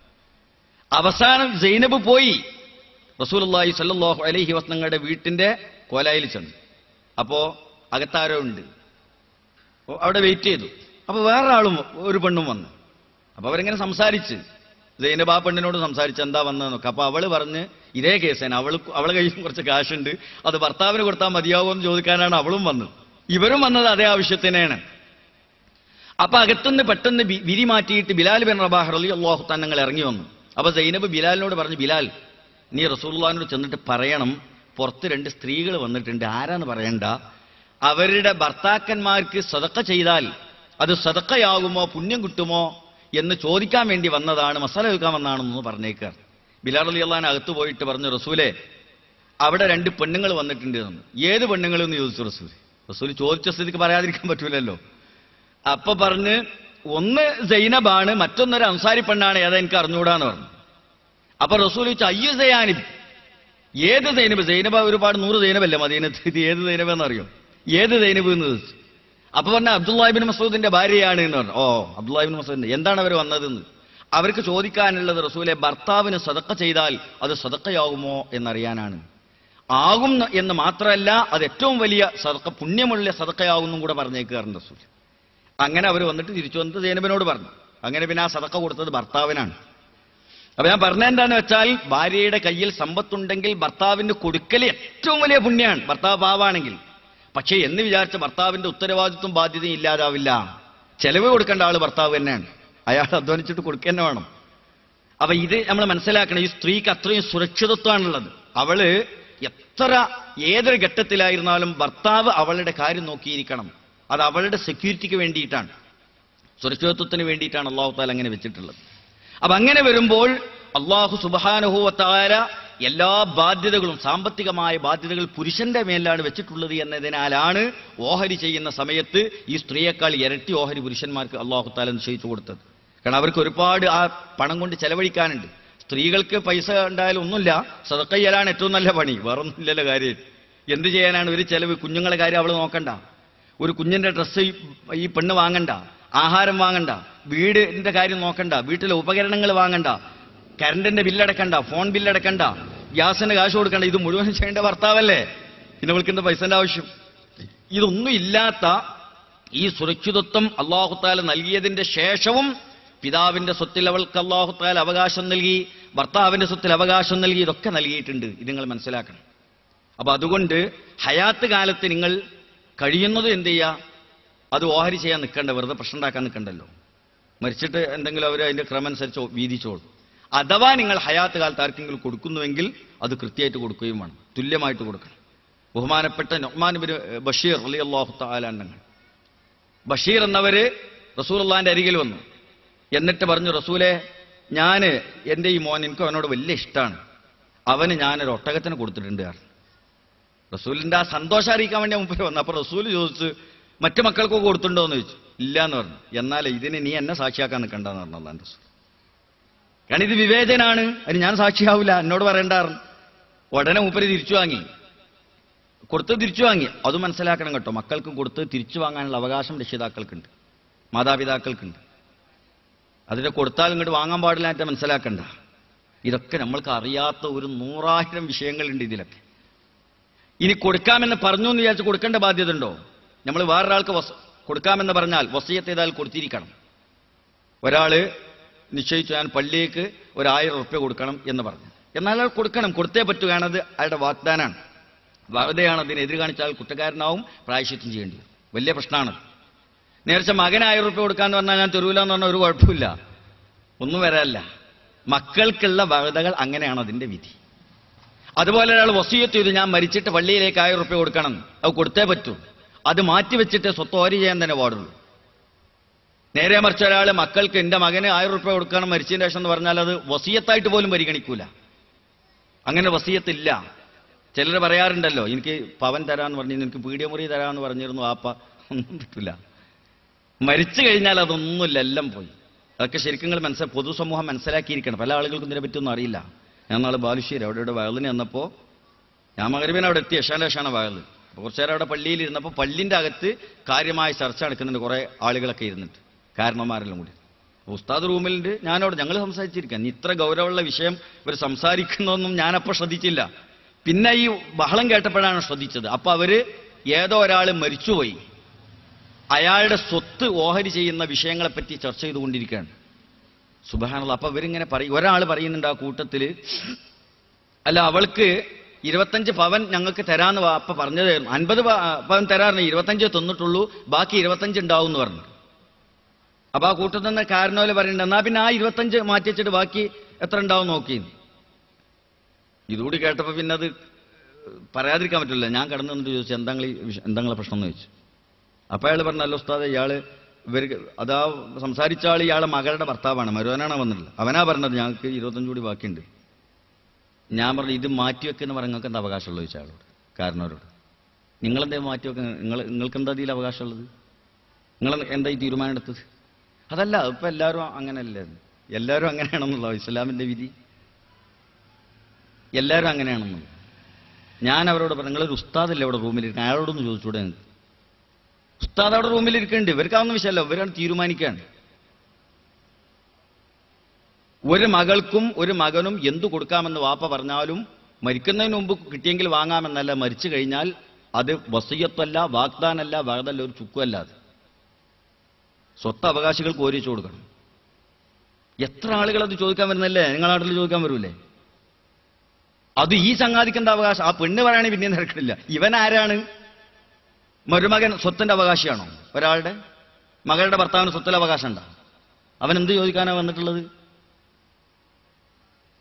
അവസാനം സൈനബ് പോയി റസൂലുള്ളാഹി സ്വല്ലല്ലാഹു അലൈഹി വസല്ലങ്ങളുടെ വീട്ടിന്റെ കോലായിൽ ചെന്നു അപ്പോ അകത്താരോ ഉണ്ട് അപ്പോ അവിടെ വെയിറ്റ് ചെയ്തു അപ്പൊ വേറെ ആളും ഒരു പെണ്ണും വന്നു അപ്പൊ അവരിങ്ങനെ സംസാരിച്ച് സൈനബ് ആ പെണ്ണിനോട് സംസാരിച്ച് എന്താ വന്നതെന്നൊക്കെ അപ്പൊ അവള് പറഞ്ഞ് ഇതേ കേസേന അവൾ അവളെ കയ്യിൽ കുറച്ച് കാശുണ്ട് അത് ഭർത്താവിന് കൊടുത്താൽ മതിയാവുമോ എന്ന് ചോദിക്കാനാണ് അവളും വന്നത് ഇവരും വന്നത് അതേ ആവശ്യത്തിനാണ് അപ്പൊ അകത്തുനിന്ന് പെട്ടെന്ന് ബി- വിരി മാറ്റിയിട്ട് ബിലാൽ ബിൻ റബാഹ് അലി അള്ളാഹു തങ്ങൾ ഇറങ്ങി വന്നു അപ്പൊ സൈനബ് ബിലാലിനോട് പറഞ്ഞു ബിലാൽ നീ റസൂള്ളഹാനോട് ചെന്നിട്ട് പറയണം പുറത്ത് രണ്ട് സ്ത്രീകൾ വന്നിട്ടുണ്ട് ആരാന്ന് പറയണ്ട അവരുടെ ഭർത്താക്കന്മാർക്ക് സതക്ക ചെയ്താൽ അത് സതക്കയാകുമോ പുണ്യം കിട്ടുമോ എന്ന് ചോദിക്കാൻ വേണ്ടി വന്നതാണ് മസാല വെക്കാൻ വന്നതാണെന്ന് പറഞ്ഞേക്കാർ ബിലാൽ അലി അള്ളഹാൻ അകത്ത് പോയിട്ട് പറഞ്ഞു റസൂലെ അവിടെ രണ്ട് പെണ്ണുങ്ങൾ വന്നിട്ടുണ്ട് എന്ന് ഏത് പെണ്ണുങ്ങളെന്ന് ചോദിച്ചു റസൂൽ റസൂൽ ചോദിച്ച സ്ഥിതിക്ക് പറയാതിരിക്കാൻ പറ്റൂലല്ലോ അപ്പൊ പറഞ്ഞ് ഒന്ന് സൈനബാണ് മറ്റൊന്നൊരു അൻസാരി പെണ്ണാണ് ഏതാ എനിക്ക് അറിഞ്ഞുകൂടാന്ന് പറഞ്ഞു അപ്പൊ റസൂൽ ചോദിച്ചു അയ്യോ സയാനിബ് ഏത് സൈനബ് സൈനബ ഒരുപാട് നൂറ് സൈനബല്ലേ മദീനത്ത് ഇത് ഏത് സൈനബ് എന്നറിയോ ഏത് സൈനബ് എന്ന് ചോദിച്ചു അപ്പൊ പറഞ്ഞ അബ്ദുല്ലാഹിബിൻ മസൂദിന്റെ ഭാര്യയാണ് എന്ന് പറഞ്ഞു ഓ അബ്ദുല്ലാഹിബിൻ മസൂദിന്റെ എന്താണ് അവർ വന്നതെന്ന് അവർക്ക് ചോദിക്കാനുള്ളത് റസൂലെ ഭർത്താവിന് സതക്ക ചെയ്താൽ അത് സതക്കയാകുമോ എന്നറിയാനാണ് ആകും ന്ന് എന്ന് മാത്രമല്ല അത് ഏറ്റവും വലിയ സതക്ക പുണ്യമുള്ള സതക്കയാകുന്നും കൂടെ പറഞ്ഞേക്കാറുണ്ട് റസൂൽ അങ്ങനെ അവർ വന്നിട്ട് തിരിച്ചു വന്നിട്ട് സൈനബിനോട് പറഞ്ഞു അങ്ങനെ പിന്നെ ആ സതക്ക കൊടുത്തത് ഭർത്താവിനാണ് അപ്പൊ ഞാൻ പറഞ്ഞ എന്താന്ന് വെച്ചാൽ ഭാര്യയുടെ കയ്യിൽ സമ്പത്തുണ്ടെങ്കിൽ ഭർത്താവിന് കൊടുക്കൽ ഏറ്റവും വലിയ പുണ്യമാണ് ഭർത്താവ് പാവാണെങ്കിൽ പക്ഷേ എന്ന് വിചാരിച്ച ഭർത്താവിന്റെ ഉത്തരവാദിത്വം ബാധ്യതയും ഇല്ലാതാവില്ല ചെലവ് കൊടുക്കേണ്ട ആള് ഭർത്താവ് തന്നെയാണ് അയാൾ അധ്വാനിച്ചിട്ട് കൊടുക്കുക തന്നെ വേണം അപ്പൊ ഇത് നമ്മൾ മനസ്സിലാക്കണം ഈ സ്ത്രീക്ക് അത്രയും സുരക്ഷിതത്വമാണുള്ളത് അവള് എത്ര ഏതൊരു ഘട്ടത്തിലായിരുന്നാലും ഭർത്താവ് അവളുടെ കാര്യം നോക്കിയിരിക്കണം അത് അവളുടെ സെക്യൂരിറ്റിക്ക് വേണ്ടിയിട്ടാണ് സുരക്ഷിതത്വത്തിന് വേണ്ടിയിട്ടാണ് അള്ളാഹു താല അങ്ങനെ വെച്ചിട്ടുള്ളത് അപ്പൊ അങ്ങനെ വരുമ്പോൾ അള്ളാഹു സുബാനുഭവത്താല എല്ലാ ബാധ്യതകളും സാമ്പത്തികമായ ബാധ്യതകൾ പുരുഷന്റെ മേലാണ് വെച്ചിട്ടുള്ളത് എന്നതിനാലാണ് ഓഹരി ചെയ്യുന്ന സമയത്ത് ഈ സ്ത്രീയേക്കാൾ ഇരട്ടി ഓഹരി പുരുഷന്മാർക്ക് അള്ളാഹു താല നിശ്ചയിച്ചു കൊടുത്തത് കാരണം അവർക്ക് ഒരുപാട് ആ പണം കൊണ്ട് ചെലവഴിക്കാനുണ്ട് സ്ത്രീകൾക്ക് പൈസ ഉണ്ടായാലും ഒന്നുമില്ല സതക്കയ്യലാണ് ഏറ്റവും നല്ല പണി വേറൊന്നുമില്ലല്ലോ കാര്യം എന്ത് ചെയ്യാനാണ് ഒരു ചെലവ് കുഞ്ഞുങ്ങളെ കാര്യം അവൾ നോക്കണ്ട ഒരു കുഞ്ഞിന്റെ ഡ്രസ്സ് ഈ പെണ്ണ് വാങ്ങണ്ട ആഹാരം വാങ്ങണ്ട വീടിന്റെ കാര്യം നോക്കണ്ട വീട്ടിലെ ഉപകരണങ്ങൾ വാങ്ങണ്ട കറണ്ടിന്റെ ബില്ലടക്കണ്ട ഫോൺ ബില്ലടക്കണ്ട ഗ്യാസിന്റെ കാശ് കൊടുക്കണ്ട ഇത് മുഴുവൻ ചെയ്യേണ്ട ഭർത്താവല്ലേ പിന്നെ അവൾക്ക് എന്താ പൈസന്റെ ആവശ്യം ഇതൊന്നും ഇല്ലാത്ത ഈ സുരക്ഷിതത്വം അള്ളാഹുത്താല നൽകിയതിന്റെ ശേഷവും പിതാവിന്റെ സ്വത്തിൽ അവൾക്ക് അള്ളാഹുത്താല അവകാശം നൽകി ഭർത്താവിന്റെ സ്വത്തിൽ അവകാശം നൽകി ഇതൊക്കെ നൽകിയിട്ടുണ്ട് ഇത് നിങ്ങൾ മനസ്സിലാക്കണം അപ്പൊ അതുകൊണ്ട് ഹയാത്ത് കാലത്ത് നിങ്ങൾ കഴിയുന്നത് എന്ത് ചെയ്യുക അത് ഓഹരി ചെയ്യാൻ നിൽക്കണ്ട വെറുതെ പ്രശ്നം ഉണ്ടാക്കാൻ നിൽക്കണ്ടല്ലോ മരിച്ചിട്ട് എന്തെങ്കിലും അവർ അതിന്റെ ക്രമമനുസരിച്ച് വീതിച്ചോളും അഥവാ നിങ്ങൾ ഹയാത്ത് കാലത്ത് ആർക്കെങ്കിലും കൊടുക്കുന്നുവെങ്കിൽ അത് കൃത്യമായിട്ട് കൊടുക്കുകയും വേണം തുല്യമായിട്ട് കൊടുക്കണം ബഹുമാനപ്പെട്ട നൊഹ്മാൻ ബിൻ ബഷീർ അലി അള്ളാഹു താലാണ്ടങ്ങൾ ബഷീർ എന്നവര് റസൂൽ അള്ളാന്റെ അരികിൽ വന്നു എന്നിട്ട് പറഞ്ഞു റസൂലെ ഞാന് എൻ്റെ ഈ മോൻ എനിക്ക് അവനോട് വലിയ ഇഷ്ടമാണ് അവന് ഞാനൊരു ഒട്ടകത്തിന് കൊടുത്തിട്ടുണ്ട് കാരണം റസൂലിന്റെ ആ സന്തോഷം അറിയിക്കാൻ വേണ്ടി മുമ്പേ വന്നു അപ്പൊ റസൂൽ ചോദിച്ചു മറ്റു മക്കൾക്കൊക്കെ കൊടുത്തിട്ടുണ്ടോ എന്ന് ചോദിച്ചു ഇല്ല എന്ന് പറഞ്ഞു എന്നാൽ ഇതിന് നീ എന്നെ സാക്ഷിയാക്കാൻ നിൽക്കണ്ടെന്ന് പറഞ്ഞു അള്ളാൻ റസൂൽ കാരണം ഇത് വിവേചനാണ് അതിന് ഞാൻ സാക്ഷിയാവില്ല എന്നോട് പറയണ്ടായിരുന്നു ഉടനെ മൂപ്പര് തിരിച്ചു വാങ്ങി കൊടുത്ത് തിരിച്ചു വാങ്ങി അത് മനസ്സിലാക്കണം കേട്ടോ മക്കൾക്ക് കൊടുത്ത് തിരിച്ചു വാങ്ങാനുള്ള അവകാശം രക്ഷിതാക്കൾക്കുണ്ട് മാതാപിതാക്കൾക്കുണ്ട് അതിനെ കൊടുത്താൽ ഇങ്ങോട്ട് വാങ്ങാൻ പാടില്ലായിട്ട് മനസ്സിലാക്കണ്ട ഇതൊക്കെ നമ്മൾക്ക് അറിയാത്ത ഒരു നൂറായിരം വിഷയങ്ങളുണ്ട് ഇതിലൊക്കെ ഇനി കൊടുക്കാമെന്ന് പറഞ്ഞു എന്ന് വിചാരിച്ച് കൊടുക്കേണ്ട ബാധ്യത ഉണ്ടോ നമ്മൾ വേറൊരാൾക്ക് വസ് കൊടുക്കാമെന്ന് പറഞ്ഞാൽ വസീയത്ത് ചെയ്താൽ കൊടുത്തിരിക്കണം ഒരാള് നിശ്ചയിച്ചു ഞാൻ പള്ളിയേക്ക് ഒരു ആയിരം ഉറുപ്പ്യ കൊടുക്കണം എന്ന് പറഞ്ഞു എന്നാൽ അയാൾ കൊടുക്കണം കൊടുത്തേ പറ്റൂ കാരണം അത് അയാളുടെ വാഗ്ദാനാണ് വാഗ്ദയാണ് അതിന് എതിര് കാണിച്ചാൽ കുറ്റക്കാരനാവും പ്രായശ്ചിത്തം ചെയ്യേണ്ടി വരും വലിയ പ്രശ്നമാണ് നേരത്തെ മകൻ ആയിരം ഉറുപ്പ്യ കൊടുക്കാന്ന് പറഞ്ഞാൽ ഞാൻ തരൂല എന്ന് പറഞ്ഞാൽ ഒരു കുഴപ്പമില്ല ഒന്നും വരാല്ല മക്കൾക്കുള്ള വാഗ്ദകൾ അങ്ങനെയാണ് അതിന്റെ വിധി അതുപോലെ ഒരാൾ വസീയത്ത് ചെയ്തു ഞാൻ മരിച്ചിട്ട് പള്ളിയിലേക്ക് ആയിരം ഉറുപ്പ്യ കൊടുക്കണം അത് കൊടുത്തേ പറ്റൂ അത് മാറ്റി വെച്ചിട്ട് സ്വത്ത് ഓരി ചെയ്യാൻ തന്നെ പാടുള്ളൂ നേരെ മറിച്ച് ഒരാൾ മക്കൾക്ക് എൻ്റെ മകന് ആയിരം ഉറുപ്പ്യ കൊടുക്കണം മരിച്ചതിന് ശേഷം എന്ന് പറഞ്ഞാൽ അത് വസീയത്തായിട്ട് പോലും പരിഗണിക്കൂല അങ്ങനെ വസീയത്തില്ല ചിലർ പറയാറുണ്ടല്ലോ എനിക്ക് പവൻ തരാന്ന് പറഞ്ഞു എനിക്ക് പീഡിയമുറി തരാന്ന് പറഞ്ഞിരുന്നു ആപ്പ ഒന്നും പറ്റില്ല മരിച്ചു കഴിഞ്ഞാൽ അതൊന്നുമില്ല എല്ലാം പോയി അതൊക്കെ ശരിക്കും നിങ്ങൾ മനസ്സിൽ പൊതുസമൂഹം മനസ്സിലാക്കിയിരിക്കണം പല ആളുകൾക്കും ഇതിനെ പറ്റിയൊന്നും അറിയില്ല ഞാൻ നാളെ ബാലുശ്ശേരി അവിടെ ഇവിടെ വയലിന് വന്നപ്പോൾ ഞാൻ മകരവിന് അവിടെ എത്തി യശാന്റെ യശാണ് വയൽ കുറച്ചു നേരം അവിടെ പള്ളിയിൽ ഇരുന്നപ്പോൾ പള്ളിൻ്റെ അകത്ത് കാര്യമായ ചർച്ച നടക്കുന്നുണ്ട് കുറേ ആളുകളൊക്കെ ഇരുന്നിട്ട് കാരണവന്മാരെല്ലാം കൂടി അപ്പൊ ഉസ്താദ് റൂമിലുണ്ട് ഞാനവിടെ ഞങ്ങൾ സംസാരിച്ചിരിക്കാം ഇനി ഇത്ര ഗൗരവമുള്ള വിഷയം ഇവർ സംസാരിക്കുന്നതൊന്നും ഞാനപ്പോൾ ശ്രദ്ധിച്ചില്ല പിന്നെ ഈ ബഹളം കേട്ടപ്പോഴാണ് ശ്രദ്ധിച്ചത് അപ്പൊ അവര് ഏതോ ഒരാൾ മരിച്ചുപോയി അയാളുടെ സ്വത്ത് ഓഹരി ചെയ്യുന്ന വിഷയങ്ങളെപ്പറ്റി ചർച്ച ചെയ്തുകൊണ്ടിരിക്കുകയാണ് സുബഹാനുള്ള അപ്പൊ ഇവരിങ്ങനെ പറയും ഒരാൾ പറയുന്നുണ്ട് ആ കൂട്ടത്തില് അല്ല അവൾക്ക് ഇരുപത്തഞ്ച് പവൻ ഞങ്ങൾക്ക് തരാന്ന് വാ- അപ്പ പറഞ്ഞതായിരുന്നു അൻപത് പ- പവൻ തരാറിന് ഇരുപത്തഞ്ചേ തന്നിട്ടുള്ളൂ ബാക്കി ഇരുപത്തഞ്ച് ഉണ്ടാവും എന്ന് പറഞ്ഞു അപ്പൊ ആ കൂട്ടത്തിൽ നിന്ന് കാരണവര് പറയുന്നുണ്ട് എന്നാ പിന്നെ ആ ഇരുപത്തഞ്ച് മാറ്റി വെച്ചിട്ട് ബാക്കി എത്ര ഉണ്ടാവും നോക്കി ഇതുകൂടി കേട്ടപ്പോ പിന്നെ അത് പറയാതിരിക്കാൻ പറ്റില്ല ഞാൻ കടന്നു വന്നിട്ട് ചോദിച്ചു എന്താ നിങ്ങളീ വിഷ- എന്താ നിങ്ങളെ പ്രശ്നം എന്ന് ചോദിച്ചു അപ്പൊ അയാൾ പറഞ്ഞല്ലോ ഉസ്താദ് ഇയാള് ഇവർക്ക് അതാ സംസാരിച്ച ആൾ ഇയാളെ മകളുടെ ഭർത്താവാണ് മരുവനാണ് വന്നിട്ടുള്ളത് അവനാ പറഞ്ഞത് ഞങ്ങൾക്ക് ഇരുപത്തഞ്ച് കൂടി ബാക്കിയുണ്ട് ഞാൻ പറഞ്ഞു ഇത് മാറ്റിവെക്കുന്ന പറഞ്ഞ നിങ്ങൾക്ക് എന്താ അവകാശമുള്ളത് ചോദിച്ചു അയാളോട് കാരണവരോട് നിങ്ങളെന്തേ മാറ്റിവെക്ക നിങ്ങൾ നിങ്ങൾക്ക് എന്താ ഇതിൽ അവകാശമുള്ളത് നിങ്ങൾ എന്താ ഈ തീരുമാനം എടുത്തത് അതല്ല ഇപ്പൊ എല്ലാവരും അങ്ങനെയല്ലേ എല്ലാവരും അങ്ങനെയാണെന്നുള്ള ഇസ്ലാമിന്റെ വിധി എല്ലാവരും അങ്ങനെയാണെന്നുള്ളത് ഞാൻ അവരോട് പറഞ്ഞു നിങ്ങളൊരു ഉസ്താദല്ലേ അവിടെ റൂമിലിരിക്കാൻ അയാളോടൊന്ന് ചോദിച്ചൂടെ നിങ്ങൾക്ക് ഉസ്താദ് അവിടെ റൂമിലിരിക്കുന്നുണ്ട് ഇവർക്കാവുന്ന വിഷയമല്ല ഇവരാണ് തീരുമാനിക്കാൻ ഒരു മകൾക്കും ഒരു മകനും എന്തു കൊടുക്കാമെന്ന് വാപ്പ പറഞ്ഞാലും മരിക്കുന്നതിന് മുമ്പ് കിട്ടിയെങ്കിൽ വാങ്ങാമെന്നല്ല മരിച്ചു കഴിഞ്ഞാൽ അത് വസീയത്തല്ല വാഗ്ദാനല്ല വാഗ്ദല്ല ഒരു ചുക്കുമല്ല അത് സ്വത്ത് അവകാശികൾക്ക് ഓരിച്ചു കൊടുക്കണം എത്ര ആളുകൾ അത് ചോദിക്കാൻ വരുന്നല്ലേ നിങ്ങളുടെ നാട്ടിൽ ചോദിക്കാൻ വരൂലേ അത് ഈ ചങ്ങാതിക്ക് എന്താ അവകാശം ആ പെണ്ണ് പറയുകയാണെങ്കിൽ പിന്നെയും തിരക്കില്ല ഇവൻ ആരാണ് മരുമകൻ സ്വത്തിന്റെ അവകാശിയാണോ ഒരാളുടെ മകളുടെ ഭർത്താവിന് സ്വത്തിൽ അവകാശം ഉണ്ടോ അവൻ എന്ത് ചോദിക്കാനാണ് വന്നിട്ടുള്ളത്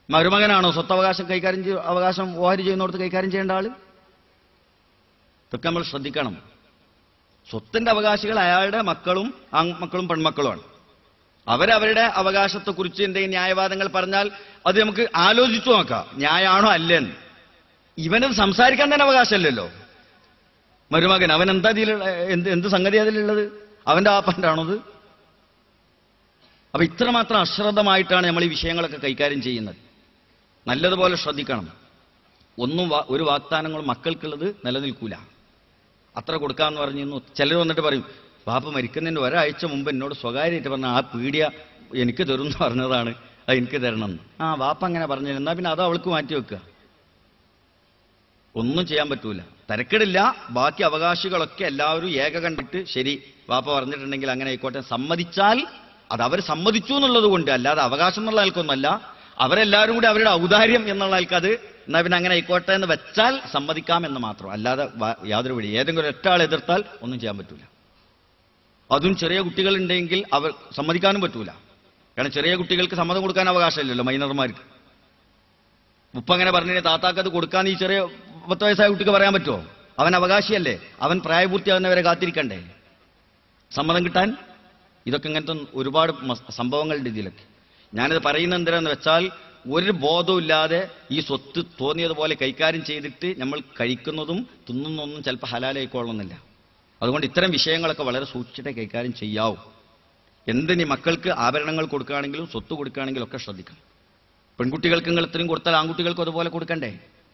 മരുമകനാണോ സ്വത്തവകാശം കൈകാര്യം ചെയ്യ അവകാശം ഓഹരി ചെയ്യുന്നിടത്ത് കൈകാര്യം ചെയ്യേണ്ട ആള് ഇതൊക്കെ നമ്മൾ ശ്രദ്ധിക്കണം സ്വത്തിന്റെ അവകാശികൾ അയാളുടെ മക്കളും ആൺമക്കളും പെൺമക്കളുമാണ് അവരവരുടെ അവകാശത്തെക്കുറിച്ച് എന്തെങ്കിലും ന്യായവാദങ്ങൾ പറഞ്ഞാൽ അത് നമുക്ക് ആലോചിച്ചു നോക്കാം ന്യായമാണോ അല്ലെന്ന് ഇവനത് സംസാരിക്കാൻ തന്നെ അവകാശമല്ലല്ലോ മരുമകൻ അവൻ എന്താ ഇതിലുള്ള എന്ത് എന്ത് സംഗതി അതിലുള്ളത് അവന്റെ ആപ്പൻ്റെ ആണത് അപ്പൊ ഇത്രമാത്രം അശ്രദ്ധമായിട്ടാണ് നമ്മൾ ഈ വിഷയങ്ങളൊക്കെ കൈകാര്യം ചെയ്യുന്നത് നല്ലതുപോലെ ശ്രദ്ധിക്കണം ഒന്നും വാ- ഒരു വാഗ്ദാനങ്ങളും മക്കൾക്കുള്ളത് നിലനിൽക്കൂല അത്ര കൊടുക്കാന്ന് പറഞ്ഞിരുന്നു ചിലർ വന്നിട്ട് പറയും പാപ്പ മരിക്കുന്നതിന് ഒരാഴ്ച മുമ്പ് എന്നോട് സ്വകാര്യമായിട്ട് പറഞ്ഞ ആ പീഡിയ എനിക്ക് തരും എന്ന് പറഞ്ഞതാണ് അത് എനിക്ക് തരണം എന്ന് ആ വാപ്പ അങ്ങനെ പറഞ്ഞു എന്നാ പിന്നെ അത് അവൾക്ക് മാറ്റി വെക്കുക ഒന്നും ചെയ്യാൻ പറ്റൂല തരക്കെടില്ല ബാക്കി അവകാശികളൊക്കെ എല്ലാവരും ഏക കണ്ടിട്ട് ശരി വാപ്പ പറഞ്ഞിട്ടുണ്ടെങ്കിൽ അങ്ങനെ ആയിക്കോട്ടെ സമ്മതിച്ചാൽ അത് അവർ സമ്മതിച്ചു എന്നുള്ളത് കൊണ്ട് അല്ലാതെ അവകാശം എന്നുള്ള ആൾക്കൊന്നല്ല അവരെല്ലാവരും കൂടി അവരുടെ ഔദാര്യം എന്നുള്ള ആൾക്കത് എന്നാ പിന്നെ അങ്ങനെ ആയിക്കോട്ടെ എന്ന് വെച്ചാൽ സമ്മതിക്കാം എന്ന് മാത്രം അല്ലാതെ വ- യാതൊരു വഴി ഏതെങ്കിലും ഒറ്റ ആൾ എതിർത്താൽ ഒന്നും ചെയ്യാൻ പറ്റൂല അതും ചെറിയ കുട്ടികളുണ്ടെങ്കിൽ അവർ സമ്മതിക്കാനും പറ്റൂല കാരണം ചെറിയ കുട്ടികൾക്ക് സമ്മതം കൊടുക്കാൻ അവകാശമില്ലല്ലോ മൈനർമാർക്ക് ഉപ്പ അങ്ങനെ പറഞ്ഞു താത്താക്ക് അത് കൊടുക്കാൻ ഈ ചെറിയ പത്ത് വയസ്സായ കുട്ടിക്ക് പറയാൻ പറ്റുമോ അവൻ അവകാശിയല്ലേ അവൻ പ്രായപൂർത്തിയാകുന്നവരെ കാത്തിരിക്കണ്ടേ സമ്മതം കിട്ടാൻ ഇതൊക്കെ ഇങ്ങനത്തെ ഒരുപാട് മസ്- സംഭവങ്ങളുണ്ട് ഇതിലൊക്കെ ഞാനിത് പറയുന്നത് എന്തിനാന്ന് വെച്ചാൽ ഒരു ബോധമില്ലാതെ ഈ സ്വത്ത് തോന്നിയതുപോലെ കൈകാര്യം ചെയ്തിട്ട് നമ്മൾ കഴിക്കുന്നതും തിന്നുന്നൊന്നും ചിലപ്പോൾ ഹലാലായിക്കൊള്ളുന്നില്ല അതുകൊണ്ട് ഇത്തരം വിഷയങ്ങളൊക്കെ വളരെ സൂക്ഷിച്ചിട്ടേ കൈകാര്യം ചെയ്യാവൂ എന്തിനി മക്കൾക്ക് ആഭരണങ്ങൾ കൊടുക്കുകയാണെങ്കിലും സ്വത്ത് കൊടുക്കുകയാണെങ്കിലും ഒക്കെ ശ്രദ്ധിക്കണം പെൺകുട്ടികൾക്ക് നിങ്ങൾ ഇത്രയും കൊടുത്താൽ ആൺകുട്ടികൾക്കും അതുപോലെ കൊടുക്കണ്ടേ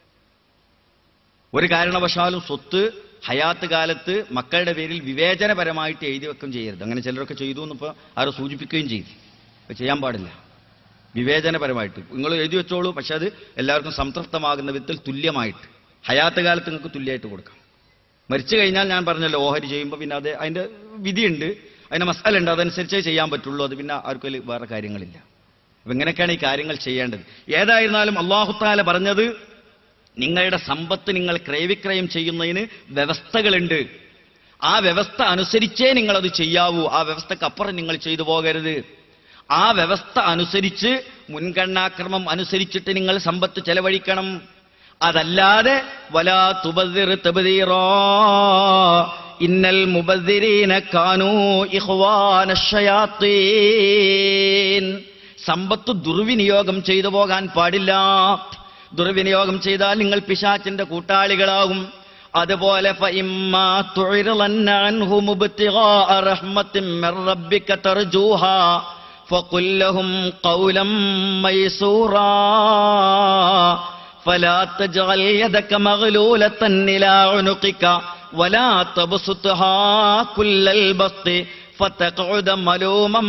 ഒരു കാരണവശാലും സ്വത്ത് ഹയാത്ത് കാലത്ത് മക്കളുടെ പേരിൽ വിവേചനപരമായിട്ട് എഴുതി വെക്കുകയും ചെയ്യരുത് അങ്ങനെ ചിലരൊക്കെ ചെയ്തു എന്നിപ്പോൾ ആരോ സൂചിപ്പിക്കുകയും ചെയ്തു അത് ചെയ്യാൻ പാടില്ല വിവേചനപരമായിട്ട് നിങ്ങൾ എഴുതി വെച്ചോളൂ പക്ഷെ അത് എല്ലാവർക്കും സംതൃപ്തമാകുന്ന വിധത്തിൽ തുല്യമായിട്ട് ഹയാത്ത് കാലത്ത് നിങ്ങൾക്ക് തുല്യമായിട്ട് കൊടുക്കാം മരിച്ചു കഴിഞ്ഞാൽ ഞാൻ പറഞ്ഞല്ലോ ഓഹരി ചെയ്യുമ്പോൾ പിന്നെ അത് അതിൻ്റെ വിധിയുണ്ട് അതിന് മസാല ഉണ്ട് അതനുസരിച്ചേ ചെയ്യാൻ പറ്റുള്ളൂ അത് പിന്നെ ആർക്കും അതിൽ വേറെ കാര്യങ്ങളില്ല അപ്പൊ ഇങ്ങനെയൊക്കെയാണ് ഈ കാര്യങ്ങൾ ചെയ്യേണ്ടത് ഏതായിരുന്നാലും അള്ളാഹുത്താല പറഞ്ഞത് നിങ്ങളുടെ സമ്പത്ത് നിങ്ങൾ ക്രയവിക്രയം ചെയ്യുന്നതിന് വ്യവസ്ഥകളുണ്ട് ആ വ്യവസ്ഥ അനുസരിച്ചേ നിങ്ങളത് ചെയ്യാവൂ ആ വ്യവസ്ഥക്കപ്പുറം നിങ്ങൾ ചെയ്തു പോകരുത് ആ വ്യവസ്ഥ അനുസരിച്ച് മുൻഗണനാക്രമം അനുസരിച്ചിട്ട് നിങ്ങൾ സമ്പത്ത് ചെലവഴിക്കണം അതല്ലാതെ വലാ തുബദിർ തബ്ദീറാ ഇന്നൽ മുബദ്ദിരീന കാനൂ ഇഖ്വാന ശയാത്തീൻ സമ്പത്ത് ദുർവിനിയോഗം ചെയ്തു പോകാൻ പാടില്ല ദുർവിനിയോഗം ചെയ്താൽ നിങ്ങൾ പിശാച്ചിന്റെ കൂട്ടാളികളാകും അതുപോലെ فإما تعرضن عنهم ابتغاء رحمة من ربك ترجوها فقل لهم قولا ميسورا فلا تجعل يدك مغلولة إلى عنقك ولا تبسطها كل البسط فتقعد ملوما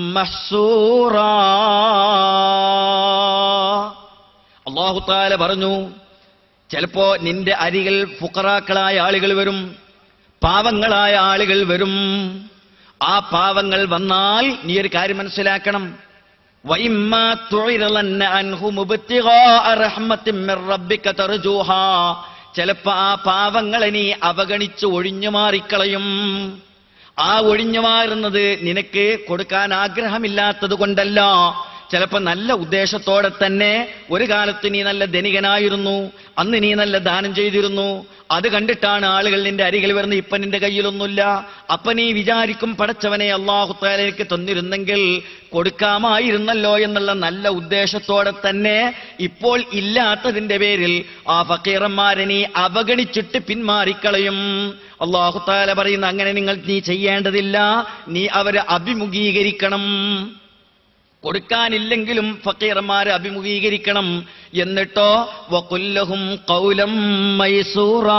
محسورا അള്ളാഹു താല പറഞ്ഞു ചിലപ്പോ നിന്റെ അരികൾ ഫുക്കറാക്കളായ ആളുകൾ വരും പാവങ്ങളായ ആളുകൾ വരും ആ പാവങ്ങൾ വന്നാൽ നീ ഒരു കാര്യം മനസ്സിലാക്കണം وَإِمَّا تُعِرْضَنَّ عَنْهُمُ ابْتِغَاءَ رَحْمَةٍ مِّن رَّبِّكَ تَرْجُوهَا ചിലപ്പോ ആ പാവങ്ങളെ നീ അവഗണിച്ച് ഒഴിഞ്ഞു മാറിക്കളയും ആ ഒഴിഞ്ഞു മാറുന്നത് നിനക്ക് കൊടുക്കാൻ ആഗ്രഹമില്ലാത്തത് കൊണ്ടല്ല ചിലപ്പോ നല്ല ഉദ്ദേശത്തോടെ തന്നെ ഒരു കാലത്ത് നീ നല്ല ധനികനായിരുന്നു അന്ന് നീ നല്ല ദാനം ചെയ്തിരുന്നു അത് കണ്ടിട്ടാണ് ആളുകൾ നിന്റെ അരികിൽ വരുന്നത് ഇപ്പൊ നിന്റെ കയ്യിലൊന്നുമില്ല അപ്പൊ നീ വിചാരിക്കും പടച്ചവനെ അള്ളാഹുത്താല എനിക്ക് തന്നിരുന്നെങ്കിൽ കൊടുക്കാമായിരുന്നല്ലോ എന്നുള്ള നല്ല ഉദ്ദേശത്തോടെ തന്നെ ഇപ്പോൾ ഇല്ലാത്തതിന്റെ പേരിൽ ആ ഫക്കീറന്മാരെ നീ അവഗണിച്ചിട്ട് പിന്മാറിക്കളയും അള്ളാഹുത്താല പറയുന്ന അങ്ങനെ നിങ്ങൾ നീ ചെയ്യേണ്ടതില്ല നീ അവരെ അഭിമുഖീകരിക്കണം കൊടുക്കാനില്ലെങ്കിലും ഫക്കീറന്മാരെ അഭിമുഖീകരിക്കണം എന്നിട്ടോ വകുല്ലഹും കൗലം മൈസൂറാ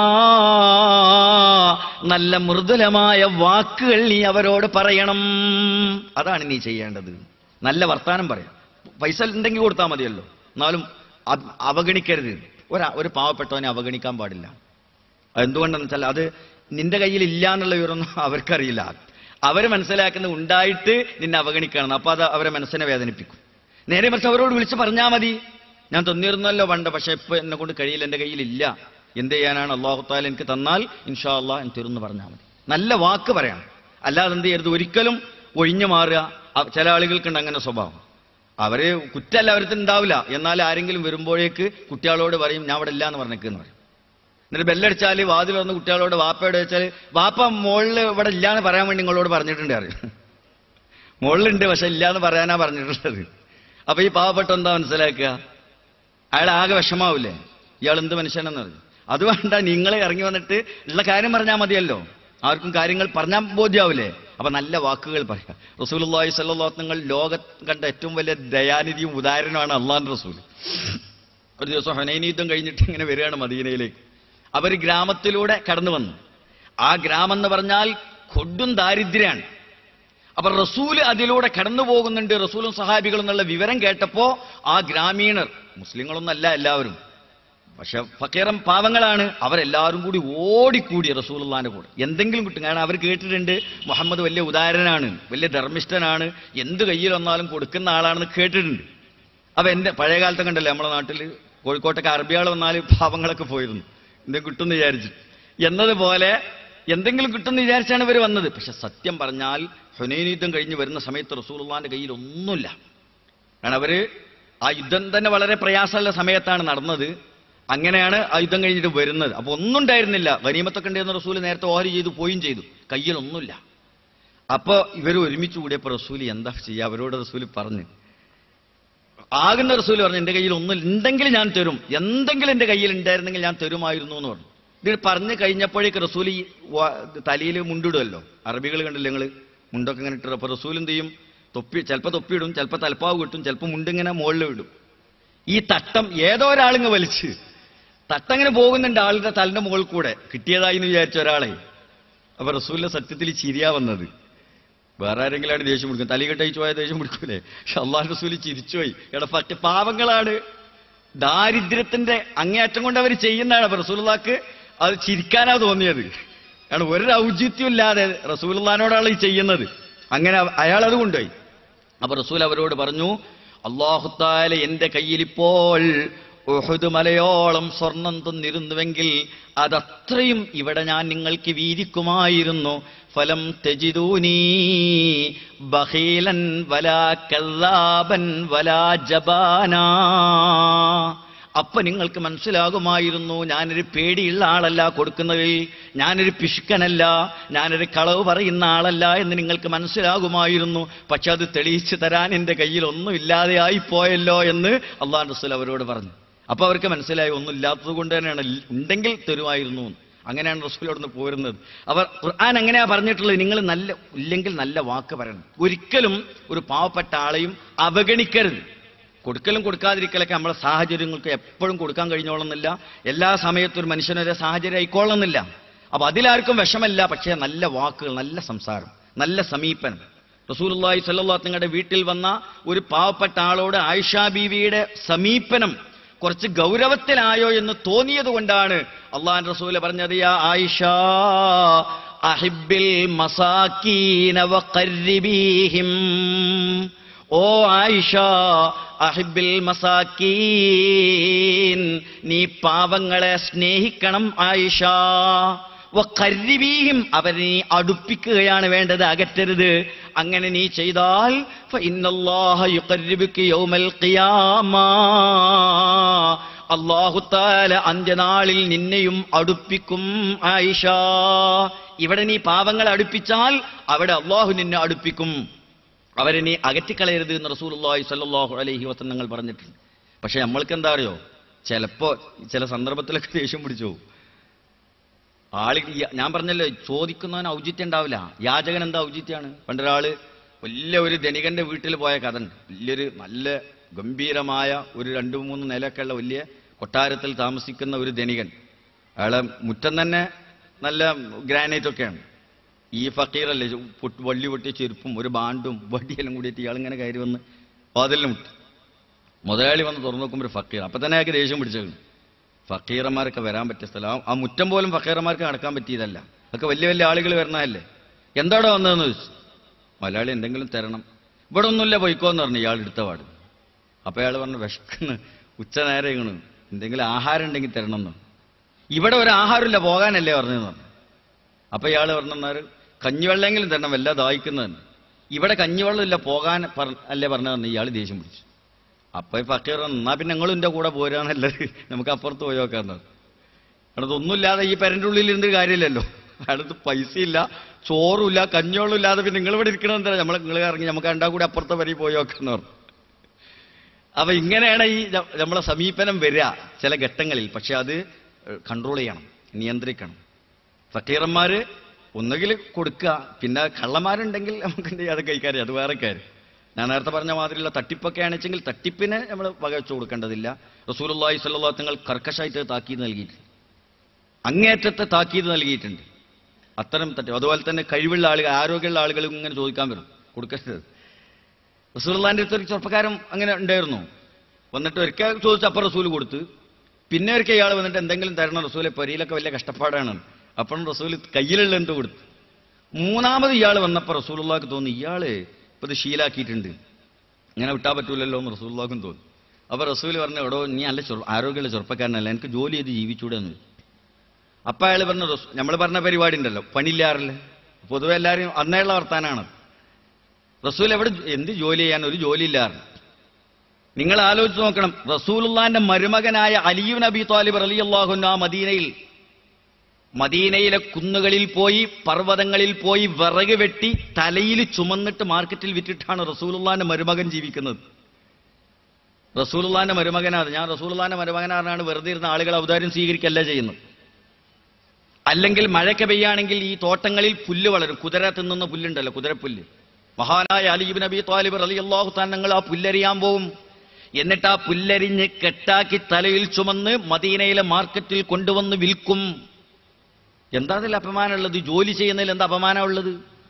നല്ല മൃദുലമായ വാക്കുകൾ നീ അവരോട് പറയണം അതാണ് നീ ചെയ്യേണ്ടത് നല്ല വർത്താനം പറയാം പൈസ ഉണ്ടെങ്കിൽ കൊടുത്താൽ മതിയല്ലോ എന്നാലും അത് അവഗണിക്കരുത് ഒരു ഒരു പാവപ്പെട്ടവനെ അവഗണിക്കാൻ പാടില്ല എന്തുകൊണ്ടെന്ന് വെച്ചാൽ അത് നിന്റെ കയ്യിൽ ഇല്ല എന്നുള്ള വിവരമൊന്നും അവർക്കറിയില്ല അവർ മനസ്സിലാക്കുന്നത് ഉണ്ടായിട്ട് നിന്നെ അവഗണിക്കണം അപ്പൊ അത് അവരെ മനസ്സിനെ വേദനിപ്പിക്കും നേരെ മറിച്ച് അവരോട് വിളിച്ച് പറഞ്ഞാൽ മതി ഞാൻ തന്നിരുന്നല്ലോ പണ്ട് പക്ഷെ ഇപ്പൊ എന്നെ കൊണ്ട് കഴിയില്ല എൻ്റെ കയ്യിലില്ല എന്ത് ചെയ്യാനാണ് അള്ളാഹു താല എനിക്ക് തന്നാൽ ഇൻഷാ അള്ളാഹ് എന്ന് തരുമെന്ന് പറഞ്ഞാൽ മതി നല്ല വാക്ക് പറയണം അല്ലാതെ എന്ത് ചെയ്യരുത് ഒരിക്കലും ഒഴിഞ്ഞു മാറുക അ- ചില ആളുകൾക്കുണ്ട് അങ്ങനെ സ്വഭാവം അവര് കുറ്റമല്ല അവരത്തിന് ഉണ്ടാവില്ല എന്നാൽ ആരെങ്കിലും വരുമ്പോഴേക്ക് കുട്ടികളോട് പറയും ഞാൻ അവിടെ ഇല്ല എന്ന് പറഞ്ഞേക്കെന്ന് പറയും എന്നിട്ട് ബെല്ലടിച്ചാൽ വാതിൽ വന്ന് കുട്ടികളോട് വാപ്പയോട് വെച്ചാൽ വാപ്പ മുകളിൽ ഇവിടെ ഇല്ല എന്ന് പറയാൻ വേണ്ടി നിങ്ങളോട് പറഞ്ഞിട്ടുണ്ട് അറിയും മുകളിലുണ്ട് പക്ഷെ ഇല്ല എന്ന് പറയാനാ പറഞ്ഞിട്ടുള്ളത് അപ്പൊ ഈ പാവപ്പെട്ട എന്താ മനസ്സിലാക്കുക അയാൾ ആകെ വിഷമാവില്ലേ ഇയാൾ എന്ത് മനുഷ്യനെന്ന് പറഞ്ഞു അത് വേണ്ട നിങ്ങൾ ഇറങ്ങി വന്നിട്ട് ഉള്ള കാര്യം പറഞ്ഞാൽ മതിയല്ലോ ആർക്കും കാര്യങ്ങൾ പറഞ്ഞാൽ ബോധ്യാവില്ലേ അപ്പൊ നല്ല വാക്കുകൾ പറയാം റസൂലുള്ളാഹി സ്വല്ലല്ലാഹു അലൈഹി നിങ്ങൾ ലോകത്ത് കണ്ട ഏറ്റവും വലിയ ദയാനിധിയും ഉദാഹരണമാണ് അള്ളാൻ റസൂൽ ഒരു ദിവസം ഹുനൈൻ യുദ്ധം കഴിഞ്ഞിട്ട് ഇങ്ങനെ വരികയാണ് മദീനയിലേക്ക് അവർ ഗ്രാമത്തിലൂടെ കടന്നു വന്നു ആ ഗ്രാമം എന്ന് പറഞ്ഞാൽ കൊടും ദാരിദ്ര്യാണ് അപ്പൊ റസൂല് അതിലൂടെ കടന്നു പോകുന്നുണ്ട് റസൂലും സഹാബികളും എന്നുള്ള വിവരം കേട്ടപ്പോ ആ ഗ്രാമീണർ മുസ്ലിങ്ങളൊന്നല്ല എല്ലാവരും പക്ഷെ ഫക്കീറം പാവങ്ങളാണ് അവരെല്ലാവരും കൂടി ഓടിക്കൂടി റസൂലുള്ളാന്റെ കൂടെ എന്തെങ്കിലും കിട്ടും കാരണം അവർ കേട്ടിട്ടുണ്ട് മുഹമ്മദ് വലിയ ഉദാഹരണനാണ് വലിയ ധർമ്മിഷ്ഠനാണ് എന്ത് കയ്യിൽ വന്നാലും കൊടുക്കുന്ന ആളാണെന്ന് കേട്ടിട്ടുണ്ട് അപ്പൊ എന്റെ പഴയ കാലത്തെ കണ്ടല്ലേ നമ്മുടെ നാട്ടിൽ കോഴിക്കോട്ടൊക്കെ അറബിയാൾ വന്നാൽ പാവങ്ങളൊക്കെ പോയിരുന്നു എന്തെങ്കിലും കിട്ടുമെന്ന് വിചാരിച്ചു എന്നതുപോലെ എന്തെങ്കിലും കിട്ടുമെന്ന് വിചാരിച്ചാണ് ഇവർ വന്നത് പക്ഷെ സത്യം പറഞ്ഞാൽ ഹുനൈൻ യുദ്ധം കഴിഞ്ഞ് വരുന്ന സമയത്ത് റസൂലുള്ളാന്റെ കയ്യിൽ ഒന്നുമില്ല കാരണം അവര് ആ യുദ്ധം തന്നെ വളരെ പ്രയാസമുള്ള സമയത്താണ് നടന്നത് അങ്ങനെയാണ് ആ യുദ്ധം കഴിഞ്ഞിട്ട് വരുന്നത് അപ്പൊ ഒന്നും ഉണ്ടായിരുന്നില്ല ഗനീമത്തൊക്കെ ഉണ്ടായിരുന്ന റസൂൽ നേരത്തെ ഓഹരി ചെയ്തു പോയും ചെയ്തു കയ്യിൽ ഒന്നുമില്ല അപ്പൊ ഇവർ ഒരുമിച്ച് കൂടിയപ്പോ റസൂൽ എന്താ ചെയ്യുക അവരോട് റസൂൽ പറഞ്ഞു ആകുന്ന റസൂൽ പറഞ്ഞു എന്റെ കയ്യിൽ ഒന്നും ഉണ്ടെങ്കിൽ ഞാൻ തരും എന്തെങ്കിലും എന്റെ കയ്യിൽ ഉണ്ടായിരുന്നെങ്കിൽ ഞാൻ തരുമായിരുന്നു എന്ന് പറഞ്ഞു ഇത് പറഞ്ഞു കഴിഞ്ഞപ്പോഴേക്ക് റസൂൽ ഈ തലയിൽ മുണ്ടിടുമല്ലോ അറബികൾ കണ്ടില്ല നിങ്ങൾ മുണ്ടൊക്കെ ഇങ്ങനെ ഇട്ടു അപ്പൊ റസൂൽ എന്ത് ചെയ്യും തൊപ്പി ചിലപ്പോൾ തൊപ്പിയിടും ചിലപ്പോൾ തലപ്പാവ് കിട്ടും ചിലപ്പോൾ മുണ്ടിങ്ങനെ മുകളിൽ ഇടും ഈ തട്ടം ഏതോ ഒരാളിങ്ങ് വലിച്ച് തട്ടങ്ങനെ പോകുന്നുണ്ട് ആളുടെ തലിന്റെ മുകളിൽ കൂടെ കിട്ടിയതായി എന്ന് വിചാരിച്ച ഒരാളെ അപ്പൊ റസൂലിന്റെ സത്യത്തിൽ ചിരിയാ വന്നത് വേറെ ആരെങ്കിലാണ് ദേഷ്യം പിടിക്കും തലകെട്ടയച്ചു പോയ ദേഷ്യം പിടിക്കൂലേ പക്ഷെ അള്ളാഹ് റസൂല് ചിരിച്ചുപോയി എടാ പറ്റ പാവങ്ങളാണ് ദാരിദ്ര്യത്തിന്റെ അങ്ങേയറ്റം കൊണ്ട് അവർ ചെയ്യുന്നതാണ് അപ്പൊ റസൂലുള്ളാക്ക് അത് ചിരിക്കാനാ തോന്നിയത് കാരണം ഒരു ഔചിത്യം ഇല്ലാതെ റസൂലുള്ളാനോടാണ് ഈ ചെയ്യുന്നത് അങ്ങനെ അവ- അയാൾ അത് കൊണ്ടുപോയി അപ്പൊ റസൂൽ അവരോട് പറഞ്ഞു അള്ളാഹുത്താല എന്റെ കയ്യിലിപ്പോൾ ഉഹുദ് മലയോളം സ്വർണം തന്നിരുന്നുവെങ്കിൽ അതത്രയും ഇവിടെ ഞാൻ നിങ്ങൾക്ക് വീതിക്കുമായിരുന്നു ഫലം തെജിദൂനീ ബഹീലൻ വലാ കല്ലാബൻ വലാ ജബാനാ അപ്പൊ നിങ്ങൾക്ക് മനസ്സിലാകുമായിരുന്നു ഞാനൊരു പേടിയുള്ള ആളല്ല കൊടുക്കുന്നതിൽ ഞാനൊരു പിശുക്കനല്ല ഞാനൊരു കളവ് പറയുന്ന ആളല്ല എന്ന് നിങ്ങൾക്ക് മനസ്സിലാകുമായിരുന്നു പക്ഷെ അത് തെളിയിച്ചു തരാൻ എൻ്റെ കയ്യിൽ ഒന്നും ഇല്ലാതെ ആയിപ്പോയല്ലോ എന്ന് അള്ളാഹ് റസൂൽ അവരോട് പറഞ്ഞു അപ്പൊ അവർക്ക് മനസ്സിലായി ഒന്നും ഇല്ലാത്തത് കൊണ്ട് തന്നെയാണ് ഇൽ- ഉണ്ടെങ്കിൽ തരുമായിരുന്നു എന്ന്. അങ്ങനെയാണ് റസൂൽ അവിടുന്ന് പോരുന്നത് അവർ ഖുർആൻ എങ്ങനെയാ പറഞ്ഞിട്ടുള്ളത് നിങ്ങൾ നല്ല ഇല്ലെങ്കിൽ നല്ല വാക്ക് പറയണം ഒരിക്കലും ഒരു പാവപ്പെട്ട ആളെയും അവഗണിക്കരുത് കൊടുക്കലും കൊടുക്കാതിരിക്കലൊക്കെ നമ്മളെ സാഹചര്യങ്ങൾക്ക് എപ്പോഴും കൊടുക്കാൻ കഴിഞ്ഞോളുന്നില്ല എല്ലാ സമയത്തും ഒരു മനുഷ്യനൊരു സാഹചര്യം ആയിക്കോളുന്നില്ല അപ്പൊ അതിലാർക്കും വിഷമല്ല പക്ഷേ നല്ല വാക്കുകൾ നല്ല സംസാരം നല്ല സമീപനം റസൂലുള്ളാഹി സ്വല്ലല്ലാഹു നിങ്ങളുടെ വീട്ടിൽ വന്ന ഒരു പാവപ്പെട്ട ആളോട് ആയിഷാ ബീവിയുടെ സമീപനം കുറച്ച് ഗൗരവത്തിലായോ എന്ന് തോന്നിയത് കൊണ്ടാണ് അള്ളാൻ റസൂല് പറഞ്ഞത് യാ ആയിഷ അഹിബിൽ മസാക്കീന വഖർരിബീഹിം ഓ ആയിഷ അഹിബിൽ മസാക്കീൻ നീ പാവങ്ങളെ സ്നേഹിക്കണം ആയിഷ വഖർരിബീഹിം അവരെ നീ അടുപ്പിക്കുകയാണ് വേണ്ടത് അകറ്റരുത് അങ്ങനെ നീ ചെയ്താൽ ഫഇന്നല്ലാഹ യുഖർരിബുക യൗമൽ ഖിയാമ അല്ലാഹു തആല അന്ത്യനാളിൽ നിന്നെയും അടുപ്പിക്കും ആയിഷ ഇവിടെ നീ പാവങ്ങളെ അടുപ്പിച്ചാൽ അവിടെ അള്ളാഹു നിന്നെ അടുപ്പിക്കും അവരെ നീ അകറ്റിക്കളയരുത് എന്ന് റസൂലുള്ളാഹി സ്വല്ലല്ലാഹു അലൈഹി വസല്ലം നിങ്ങൾ പറഞ്ഞിട്ടുണ്ട് പക്ഷെ നമ്മൾക്ക് എന്താ അറിയോ ചിലപ്പോ ചില സന്ദർഭത്തിലൊക്കെ ദേഷ്യം പിടിച്ചു പോകും. ആള് ഈ- ഞാൻ പറഞ്ഞല്ലോ ചോദിക്കുന്നവന് ഔചിത്യം ഉണ്ടാവില്ല യാചകൻ എന്താ ഔചിത്യാണ് പണ്ടൊരാള് വലിയ ഒരു ധനികന്റെ വീട്ടിൽ പോയ കഥ ഉണ്ട് വലിയൊരു നല്ല ഗംഭീരമായ ഒരു രണ്ടു മൂന്ന് നിലയൊക്കെ ഉള്ള വലിയ കൊട്ടാരത്തിൽ താമസിക്കുന്ന ഒരു ധനികൻ അയാളെ മുറ്റം തന്നെ നല്ല ഗ്രാനൈറ്റ് ഒക്കെയാണ് ഈ ഫക്കീറല്ലേ പൊട്ട് വള്ളി പൊട്ടിയ ചെരുപ്പും ഒരു ബാണ്ടും വടിയെല്ലാം കൂടിയിട്ട് ഇയാളിങ്ങനെ കയറി വന്ന് വാതിലിന് മുട്ടി മുതലാളി വന്ന് തുറന്നു നോക്കുമ്പോൾ ഒരു ഫക്കീർ അപ്പൊ തന്നെ അയാൾക്ക് ദേഷ്യം പിടിച്ചത് ഫക്കീറന്മാരൊക്കെ വരാൻ പറ്റിയ സ്ഥലം ആ- ആ മുറ്റം പോലും ഫക്കീറന്മാർക്ക് നടക്കാൻ പറ്റിയതല്ല അതൊക്കെ വലിയ വലിയ ആളുകൾ വരണതല്ലേ എന്താടോ വന്നതെന്ന് ചോദിച്ചു മലയാളി എന്തെങ്കിലും തരണം ഇവിടെ ഒന്നുമില്ല പൊയ്ക്കോന്ന് പറഞ്ഞു ഇയാൾ എടുത്ത പാട് അപ്പൊ അയാൾ പറഞ്ഞു വിശക്കുന്നു ഉച്ച നേരെ ഇങ്ങണ് എന്തെങ്കിലും ആഹാരം ഉണ്ടെങ്കിൽ തരണം എന്ന് ഇവിടെ ഒരു ആഹാരമില്ല പോകാനല്ലേ പറഞ്ഞതെന്ന് പറഞ്ഞു അപ്പൊ ഇയാൾ പറഞ്ഞാൽ കഞ്ഞിവെള്ളമെങ്കിലും തരണം വല്ല ദാഹിക്കുന്നതെന്ന് ഇവിടെ കഞ്ഞിവെള്ളമില്ല പോകാൻ പറ- അല്ലേ പറഞ്ഞതെന്ന് ഇയാൾ ദേഷ്യം പിടിച്ചു അപ്പൊ ഈ ഫക്കീർ എന്നാ പിന്നെ നിങ്ങളും എന്റെ കൂടെ പോരാന്നല്ലത് നമുക്ക് അപ്പുറത്ത് പോയി നോക്കാന്ന് അടുത്തൊന്നുമില്ലാതെ ഈ പെരന്റെ ഉള്ളിൽ ഇരുന്നിട്ട് കാര്യമില്ലല്ലോ അടുത്ത് പൈസ ഇല്ല ചോറുമില്ല കഞ്ഞോളും ഇല്ലാതെ പിന്നെ നിങ്ങൾ ഇവിടെ ഇരിക്കണം എന്താ നമ്മൾ നിങ്ങൾ ഇറങ്ങി നമുക്ക് രണ്ടാം കൂടി അപ്പുറത്തെ വരി പോയി നോക്കാന്ന് പറഞ്ഞു അപ്പൊ ഇങ്ങനെയാണ് ഈ ന- നമ്മളെ സമീപനം വരിക ചില ഘട്ടങ്ങളിൽ പക്ഷെ അത് കൺട്രോൾ ചെയ്യണം നിയന്ത്രിക്കണം ഫക്കീറന്മാര് ഒന്നുകിൽ കൊടുക്കുക പിന്നെ കള്ളന്മാരുണ്ടെങ്കിൽ നമുക്ക് എന്ത് ചെയ്യാതെ കഴിക്കാറില്ല അത് വേറെ കാര്യം ഞാൻ നേരത്തെ പറഞ്ഞ മാതിരിയുള്ള തട്ടിപ്പൊക്കെ ആണെച്ചെങ്കിൽ തട്ടിപ്പിനെ നമ്മൾ വകവെച്ചു കൊടുക്കേണ്ടതില്ല റസൂലുള്ളാഹി സ്വല്ലല്ലാഹു തങ്ങൾ കർക്കശായിട്ട് താക്കീത് നൽകിയിട്ടുണ്ട് അങ്ങേറ്റത്തെ താക്കീത് നൽകിയിട്ടുണ്ട് അത്തരം തട്ടി അതുപോലെ തന്നെ കഴിവുള്ള ആളുകൾ ആരോഗ്യമുള്ള ആളുകൾ ഇങ്ങനെ ചോദിക്കാൻ വരും കൊടുക്കരുത് റസൂലുള്ളാന്റെ അടുത്ത് ഒരു ചെറുപ്പക്കാരൻ അങ്ങനെ ഉണ്ടായിരുന്നു വന്നിട്ട് ഒരിക്കൽ ചോദിച്ചു അപ്പം റസൂൽ കൊടുത്ത് പിന്നെ ഒരിക്കൽ ഇയാൾ വന്നിട്ട് എന്തെങ്കിലും തരണം റസൂലെ പൊരിയിലൊക്കെ വലിയ കഷ്ടപ്പാടാണ് അപ്പം റസൂൽ കയ്യിലുള്ള എന്ത് കൊടുത്തു മൂന്നാമത് ഇയാൾ വന്നപ്പോൾ റസൂലുള്ളാക്ക് തോന്നി ഇയാള് ഇപ്പൊ ഇത് ശീലാക്കിയിട്ടുണ്ട് ഇങ്ങനെ വിട്ടാൻ പറ്റൂലല്ലോ എന്ന് റസൂലുള്ളാക്കും തോന്നി അപ്പൊ റസൂൽ പറഞ്ഞു എടോ നീ നല്ല ചെറു- ആരോഗ്യമുള്ള ചെറുപ്പക്കാരനല്ല എനിക്ക് ജോലി ചെയ്ത് ജീവിച്ചൂടെ എന്ന് ചോദിച്ചു അപ്പൊ അയാൾ പറഞ്ഞു നമ്മൾ പറഞ്ഞ പരിപാടി ഉണ്ടല്ലോ പണിയില്ലാറില്ല പൊതുവെ എല്ലാവരും അന്നേയുള്ള വർത്താനാണ് റസൂൽ എവിടെ എന്ത് ജോലി ചെയ്യാൻ ഒരു ജോലിയില്ലാറ് നിങ്ങൾ ആലോചിച്ച് നോക്കണം റസൂലുള്ളാന്റെ മരുമകനായ അലിയു നബി താലിബ് അലി അള്ളാഹുന മദീനയിൽ മദീനയിലെ കുന്നുകളിൽ പോയി പർവ്വതങ്ങളിൽ പോയി വിറക് വെട്ടി തലയിൽ ചുമന്നിട്ട് മാർക്കറ്റിൽ വിറ്റിട്ടാണ് റസൂലുള്ളാന്റെ മരുമകൻ ജീവിക്കുന്നത് റസൂലുള്ളാന്റെ മരുമകനാണ് ഞാൻ റസൂലുള്ളാന്റെ മരുമകനാണ് വെറുതെ ഇരുന്ന ആളുകൾ ഔദാര്യം സ്വീകരിക്കല്ല ചെയ്യുന്നത് അല്ലെങ്കിൽ മഴയ്ക്ക് പെയ്യാണെങ്കിൽ ഈ തോട്ടങ്ങളിൽ പുല്ല് വളരും കുതിര തിന്നുന്ന പുല്ലുണ്ടല്ലോ കുതിരപ്പുല്ല് മഹാനായ അലീബ് നബി താലിബ് അലി അള്ളാഹു താനങ്ങൾ ആ പുല്ലരിയാൻ പോവും എന്നിട്ട് ആ പുല്ലരിഞ്ഞ് കെട്ടാക്കി തലയിൽ ചുമന്ന് മദീനയിലെ മാർക്കറ്റിൽ കൊണ്ടുവന്ന് വിൽക്കും എന്താ അതിൽ അപമാനമുള്ളത് ജോലി ചെയ്യുന്നതിൽ എന്താ അപമാനമുള്ളത്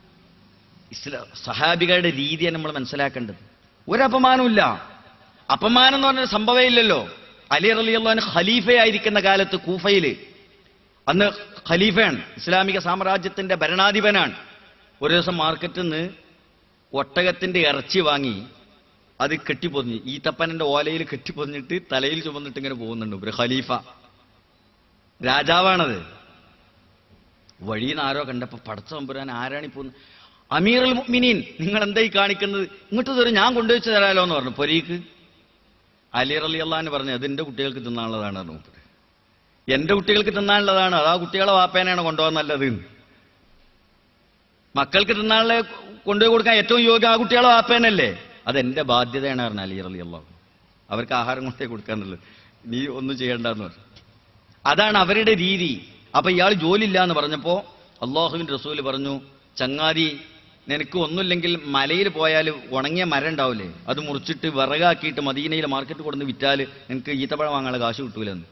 ഇസ്ലാ സഹാബികളുടെ രീതിയാണ് നമ്മൾ മനസ്സിലാക്കേണ്ടത് ഒരു അപമാനമില്ല അപമാനം എന്ന് പറഞ്ഞ സംഭവമേ ഇല്ലല്ലോ അലി അലി അള്ളഹാൻ ഖലീഫയായിരിക്കുന്ന കാലത്ത് കൂഫയില് അന്ന് ഖലീഫയാണ് ഇസ്ലാമിക സാമ്രാജ്യത്തിന്റെ ഭരണാധിപനാണ് ഒരു ദിവസം മാർക്കറ്റിൽ നിന്ന് ഒട്ടകത്തിന്റെ ഇറച്ചി വാങ്ങി അത് കെട്ടിപ്പൊതിഞ്ഞ് ഈത്തപ്പനന്റെ ഓലയിൽ കെട്ടിപ്പൊതിഞ്ഞിട്ട് തലയിൽ ചുമന്നിട്ട് ഇങ്ങനെ പോകുന്നുണ്ട് ഒരു ഖലീഫ രാജാവാണത് വഴിയിൽ നിന്ന് ആരോ കണ്ടപ്പോ പടച്ച തമ്പുരാൻ ആരാണി പോകുന്നത് അമീറുൽ മുഅ്മിനീൻ നിങ്ങൾ എന്തായി കാണിക്കുന്നത് ഇങ്ങോട്ട് തരും ഞാൻ കൊണ്ടുവച്ച് തരാലോ എന്ന് പറഞ്ഞു പൊരീക്ക് അലി അലി അള്ളഹാൻ പറഞ്ഞു അത് എന്റെ കുട്ടികൾക്ക് തിന്നാനുള്ളതാണ് പറഞ്ഞു മൂപ്പര്. എന്റെ കുട്ടികൾക്ക് തിന്നാനുള്ളതാണ് അത് ആ കുട്ടികളെ വാപ്പേനെയാണ് കൊണ്ടുപോകാൻ നല്ലത് മക്കൾക്ക് തിന്നാനുള്ള കൊണ്ടുപോയി കൊടുക്കാൻ ഏറ്റവും യോഗ്യം ആ കുട്ടികളെ വാപ്പേനല്ലേ അത് എന്റെ ബാധ്യതയാണ് പറഞ്ഞു അലി അലി അള്ളാഹു അവർക്ക് ആഹാരം കൊണ്ടേ കൊടുക്കാന്നുള്ളത് നീ ഒന്നും ചെയ്യണ്ടെന്ന് പറഞ്ഞു അതാണ് അവരുടെ രീതി അപ്പൊ ഇയാൾ ജോലിയില്ല എന്ന് പറഞ്ഞപ്പോ അള്ളാഹുവിൻ റസൂല് പറഞ്ഞു ചങ്ങാതി നിനക്ക് ഒന്നുമില്ലെങ്കിൽ മലയിൽ പോയാൽ ഉണങ്ങിയ മരം ഉണ്ടാവില്ലേ അത് മുറിച്ചിട്ട് വിറകാക്കിയിട്ട് മദീനയിൽ മാർക്കറ്റ് കൊടുന്ന് വിറ്റാൽ നിനക്ക് ഈത്തപ്പഴം വാങ്ങാനുള്ള കാശ് കിട്ടൂലെന്ന്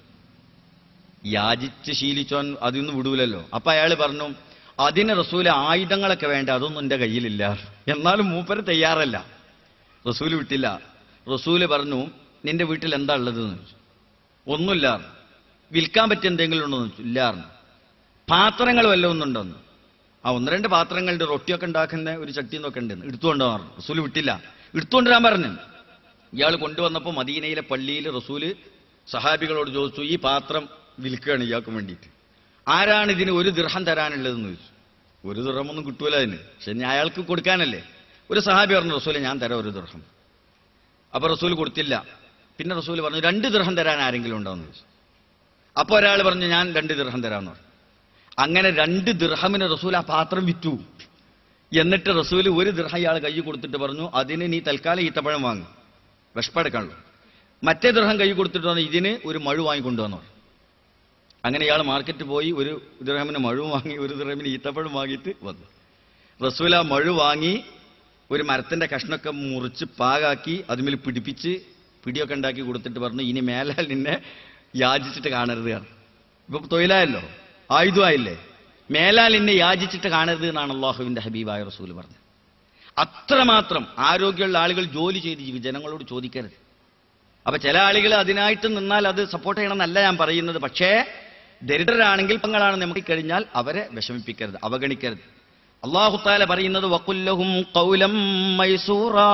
യാചിച്ച് ശീലിച്ചോൻ അതൊന്നും വിടൂലല്ലോ അപ്പൊ അയാൾ പറഞ്ഞു അതിന് റസൂല് ആയുധങ്ങളൊക്കെ വേണ്ട അതൊന്നും എന്റെ കയ്യിലില്ല എന്നാലും മൂപ്പര് തയ്യാറല്ല റസൂല് വിട്ടില്ല റസൂല് പറഞ്ഞു നിന്റെ വീട്ടിൽ എന്താ ഉള്ളതെന്ന് ചോദിച്ചു ഒന്നുമില്ല വിൽക്കാൻ പറ്റിയ എന്തെങ്കിലും ഉണ്ടോ എന്ന് ചോദിച്ചു ഇല്ല പാത്രങ്ങൾ വല്ലതും ഒന്നുണ്ടോന്ന് ആ ഒന്ന് രണ്ട് പാത്രങ്ങളുടെ റൊട്ടിയൊക്കെ ഉണ്ടാക്കുന്ന ഒരു ചട്ടി എന്നൊക്കെ ഉണ്ടെന്ന് എടുത്തുകൊണ്ടോ പറഞ്ഞു റസൂല് വിട്ടില്ല എടുത്തുകൊണ്ടുവരാൻ പറഞ്ഞു ഇയാൾ കൊണ്ടുവന്നപ്പോൾ മദീനയിലെ പള്ളിയിൽ റസൂല് സഹാബികളോട് ചോദിച്ചു ഈ പാത്രം വിൽക്കുകയാണ് ഇയാൾക്ക് വേണ്ടിയിട്ട് ആരാണ് ഇതിന് ഒരു ദൃഹം തരാനുള്ളതെന്ന് ചോദിച്ചു ഒരു ദൃഹമൊന്നും കിട്ടൂല അതിന് പക്ഷെ ഞാൻ അയാൾക്ക് കൊടുക്കാനല്ലേ ഒരു സഹാബി പറഞ്ഞു റസൂലെ ഞാൻ തരാം ഒരു ദൃഹം അപ്പൊ റസൂൽ കൊടുത്തില്ല പിന്നെ റസൂൽ പറഞ്ഞു രണ്ട് ദൃഹം തരാൻ ആരെങ്കിലും ഉണ്ടോ എന്ന് ചോദിച്ചു അപ്പൊ ഒരാൾ പറഞ്ഞു ഞാൻ രണ്ട് ദൃഹം തരാമെന്ന് പറഞ്ഞു അങ്ങനെ രണ്ട് ദൃഹമിന് റസൂൽ ആ പാത്രം വിറ്റു എന്നിട്ട് റസൂൽ ഒരു ദൃഹം ഇയാൾ കൈ കൊടുത്തിട്ട് പറഞ്ഞു അതിന് നീ തൽക്കാലം ഈത്തപ്പഴം വാങ്ങും വിഷപ്പെടുക്കാനുള്ളൂ മറ്റേ ദൃഹം കൈ കൊടുത്തിട്ട് പറഞ്ഞു ഇതിന് ഒരു മഴു വാങ്ങിക്കൊണ്ടുവന്നു പറഞ്ഞു. അങ്ങനെ ഇയാൾ മാർക്കറ്റ് പോയി ഒരു ദൃഹമിന് മഴു വാങ്ങി ഒരു ദൃഹമിന് ഈത്തപ്പഴം വാങ്ങിയിട്ട് വന്നു റസൂൽ ആ മഴു വാങ്ങി ഒരു മരത്തിന്റെ കഷ്ണമൊക്കെ മുറിച്ച് പാകാക്കി അതുമേൽ പിടിപ്പിച്ച് പിടിയൊക്കെ ഉണ്ടാക്കി കൊടുത്തിട്ട് പറഞ്ഞു ഇനി മേലാൽ നിന്നെ യാചിച്ചിട്ട് കാണരുത് കാരണം ഇപ്പൊ തൊഴിലായല്ലോ ആയുധമായില്ലേ മേലാൽ നിന്നെ യാചിച്ചിട്ട് കാണരുത് എന്നാണ് അള്ളാഹുവിന്റെ ഹബീബായ റസൂൽ പറഞ്ഞത് അത്രമാത്രം ആരോഗ്യമുള്ള ആളുകൾ ജോലി ചെയ്ത് ജീവി ജനങ്ങളോട് ചോദിക്കരുത് അപ്പൊ ചില ആളുകൾ അതിനായിട്ട് നിന്നാൽ അത് സപ്പോർട്ട് ചെയ്യണമെന്നല്ല ഞാൻ പറയുന്നത് പക്ഷേ ദരിദ്രരാണെങ്കിൽ പങ്ങളാണ് നമുക്ക് കഴിഞ്ഞാൽ അവരെ വിഷമിപ്പിക്കരുത് അവഗണിക്കരുത് അള്ളാഹുത്താല പറയുന്നത് വക്കുല്ലഹും കൗലം മൈസൂറാ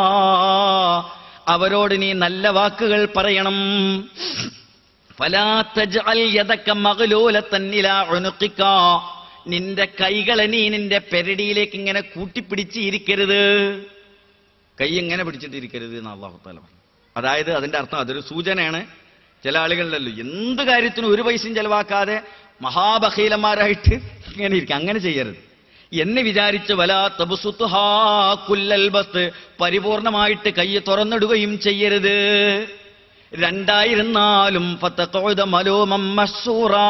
അവരോട് നീ നല്ല വാക്കുകൾ പറയണം ഫലാ തജ്അൽ യദക മഗ്ലൂലതൻ ഇലാ ഉനുഖിക നിന്റെ കൈകളെ നീ നിന്റെ പെരടിയിലേക്ക് ഇങ്ങനെ കൂട്ടിപ്പിടിച്ച് ഇരിക്കരുത് കൈ എങ്ങനെ പിടിച്ചിട്ട് ഇരിക്കരുത് എന്ന് അള്ളാഹു താല പറഞ്ഞു അതായത് അതിന്റെ അർത്ഥം അതൊരു സൂചനയാണ് ചില ആളുകളിലല്ലോ എന്ത് കാര്യത്തിനും ഒരു പൈസയും ചെലവാക്കാതെ മഹാബഹീലന്മാരായിട്ട് ഇങ്ങനെ ഇരിക്കും അങ്ങനെ ചെയ്യരുത് എന്ന് വിചാരിച്ച് വല തബുസുത്തുഹാ കുല്ലൽ ബസ് പരിപൂർണമായിട്ട് കൈ തുറന്നിടുകയും ചെയ്യരുത് രണ്ടായിരുന്നാലും ഫത്തഖഉദ മലൂമം മസ്സൂറാ.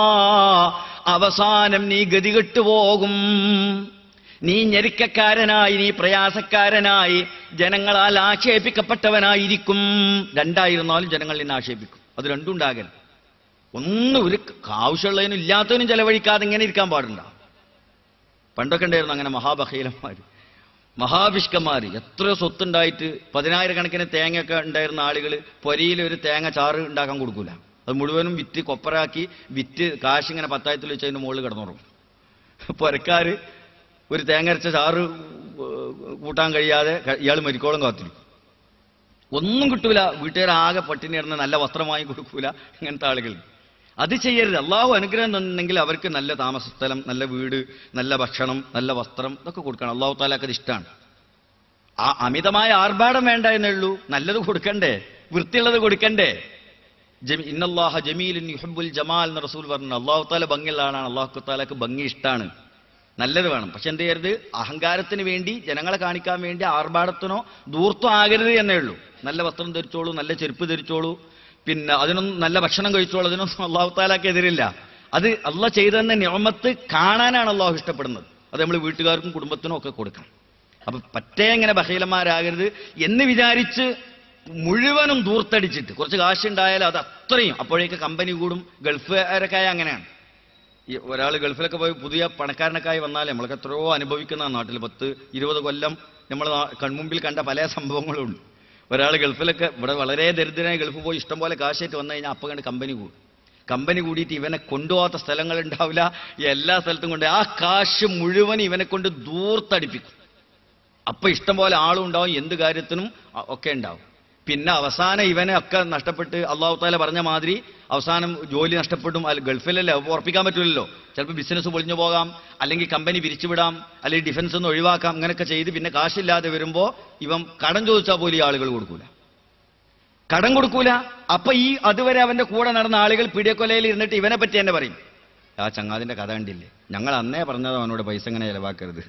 അവസാനം നീ ഗതികെട്ടു പോകും നീ ഞെരുക്കക്കാരനായി നീ പ്രയാസക്കാരനായി ജനങ്ങളാൽ ആക്ഷേപിക്കപ്പെട്ടവനായിരിക്കും രണ്ടായിരുന്നാലും ജനങ്ങൾ നിന്നെ ആക്ഷേപിക്കും അത് രണ്ടും ഉണ്ടാകരുത് ഒന്നും ഒരു ആവശ്യമുള്ളതിനും ഇല്ലാത്തതിനും ചെലവഴിക്കാതെ ഇങ്ങനെ ഇരിക്കാൻ പാടുണ്ട പണ്ടൊക്കെ ഉണ്ടായിരുന്നു അങ്ങനെ മഹാബഹീലന്മാർ മഹാവിഷ്കന്മാർ എത്ര സ്വത്തുണ്ടായിട്ട് പതിനായിരക്കണക്കിന് തേങ്ങയൊക്കെ ഉണ്ടായിരുന്ന ആളുകൾ പൊരിയിൽ ഒരു തേങ്ങ ചാറ് ഉണ്ടാക്കാൻ കൊടുക്കൂല അത് മുഴുവനും വിറ്റ് കൊപ്പറാക്കി വിറ്റ് കാശ് ഇങ്ങനെ പത്തായത്തിൽ വെച്ച് അതിന്റെ മുകളിൽ കിടന്നുറങ്ങും പൊരക്കാര് ഒരു തേങ്ങ അരച്ച ചാറ് ഏഹ്, കൂട്ടാൻ കഴിയാതെ ഇയാൾ മരിക്കോളം കാത്തിരിക്കും ഒന്നും കിട്ടൂല വീട്ടുകാരാകെ പട്ടിണി കിടന്ന് നല്ല വസ്ത്രം വാങ്ങി കൊടുക്കൂല ഇങ്ങനത്തെ ആളുകൾ അത് ചെയ്യരുത് അള്ളാഹു അനുഗ്രഹം തന്നെങ്കിൽ അവർക്ക് നല്ല താമസ സ്ഥലം നല്ല വീട് നല്ല ഭക്ഷണം നല്ല വസ്ത്രം ഇതൊക്കെ കൊടുക്കണം അള്ളാഹു താലാക്ക് അത് ഇഷ്ടമാണ് ആ അമിതമായ ആർഭാടം വേണ്ട എന്നേ ഉള്ളൂ നല്ലത് കൊടുക്കണ്ടേ വൃത്തിയുള്ളത് കൊടുക്കണ്ടേ ജമി ഇന്നല്ലാഹ ജമീലുൻ യുഹബ്ബുൽ ജമാൽ എന്ന് റസൂൽ പറഞ്ഞു അള്ളാഹു താല ഭംഗിയുള്ള ആളാണ് അള്ളാഹു താലാക്ക് ഭംഗി ഇഷ്ടമാണ് നല്ലത് വേണം പക്ഷെ എന്ത് ചെയ്യരുത് അഹങ്കാരത്തിന് വേണ്ടി ജനങ്ങളെ കാണിക്കാൻ വേണ്ടി ആർഭാടത്തിനോ ദൂർത്തോ ആകരുത് എന്നേ ഉള്ളൂ നല്ല വസ്ത്രം ധരിച്ചോളൂ നല്ല ചെരുപ്പ് ധരിച്ചോളൂ പിന്നെ അതിനൊന്നും നല്ല ഭക്ഷണം കഴിച്ചോളൂ അതിനൊന്നും അള്ളാഹു താലാക്ക് എതിരില്ല അത് അള്ള ചെയ്തെന്ന നിയമത്ത് കാണാനാണ് അള്ളാഹു ഇഷ്ടപ്പെടുന്നത് അത് നമ്മൾ വീട്ടുകാർക്കും കുടുംബത്തിനും ഒക്കെ കൊടുക്കണം അപ്പൊ പറ്റേ ഇങ്ങനെ ബഹീലന്മാരാകരുത് എന്ന് വിചാരിച്ച് മുഴുവനും ദൂർത്തടിച്ചിട്ട് കുറച്ച് കാശുണ്ടായാൽ അത് അത്രയും അപ്പോഴേക്ക് കമ്പനി കൂടും ഗൾഫുകാരൊക്കെ ആയ അങ്ങനെയാണ് ഈ ഒരാൾ ഗൾഫിലൊക്കെ പോയി പുതിയ പണക്കാരനൊക്കെ ആയി വന്നാൽ നമ്മളൊക്കെ എത്രയോ അനുഭവിക്കുന്ന നാട്ടിൽ പത്ത് ഇരുപത് കൊല്ലം നമ്മൾ കൺമുമ്പിൽ കണ്ട പല സംഭവങ്ങളും ഉണ്ട് ഒരാൾ ഗൾഫിലൊക്കെ ഇവിടെ വളരെ ദരിദ്രനായി ഗൾഫ് പോയി ഇഷ്ടംപോലെ കാശായിട്ട് വന്നു കഴിഞ്ഞാൽ അപ്പം കണ്ട് കമ്പനി കൂടും കമ്പനി കൂടിയിട്ട് ഇവനെ കൊണ്ടുപോകാത്ത സ്ഥലങ്ങൾ ഉണ്ടാവില്ല എല്ലാ സ്ഥലത്തും കൊണ്ട് ആ കാശ് മുഴുവൻ ഇവനെ കൊണ്ട് ദൂർത്തടിപ്പിക്കും അപ്പൊ ഇഷ്ടം പോലെ ആളും ഉണ്ടാവും എന്ത് കാര്യത്തിനും അ- ഒക്കെ ഉണ്ടാവും പിന്നെ അവസാനം ഇവനെ ഒക്കെ നഷ്ടപ്പെട്ട് അള്ളാഹു താല പറഞ്ഞ മാതിരി അവസാനം ജോലി നഷ്ടപ്പെടും അല്ല ഗൾഫിലല്ലേ അപ്പോൾ ഉറപ്പിക്കാൻ പറ്റില്ലല്ലോ ചിലപ്പോൾ ബിസിനസ് പൊളിഞ്ഞു പോകാം അല്ലെങ്കിൽ കമ്പനി പിരിച്ചുവിടാം അല്ലെങ്കിൽ ഡിഫൻസ് ഒന്ന് ഒഴിവാക്കാം അങ്ങനെയൊക്കെ ചെയ്ത് പിന്നെ കാശില്ലാതെ വരുമ്പോൾ ഇവൻ കടം ചോദിച്ചാൽ പോലും ഈ ആളുകൾ കൊടുക്കൂല കടം കൊടുക്കൂല അപ്പൊ ഈ അതുവരെ അവന്റെ കൂടെ നടന്ന ആളുകൾ പിടിയക്കൊലയിൽ ഇരുന്നിട്ട് ഇവനെ പറ്റി തന്നെ പറയും ആ ചങ്ങാതിന്റെ കഥ കണ്ടില്ലേ ഞങ്ങൾ അന്നേ പറഞ്ഞത് അവനോട് പൈസ ഇങ്ങനെ ചെലവാക്കരുത്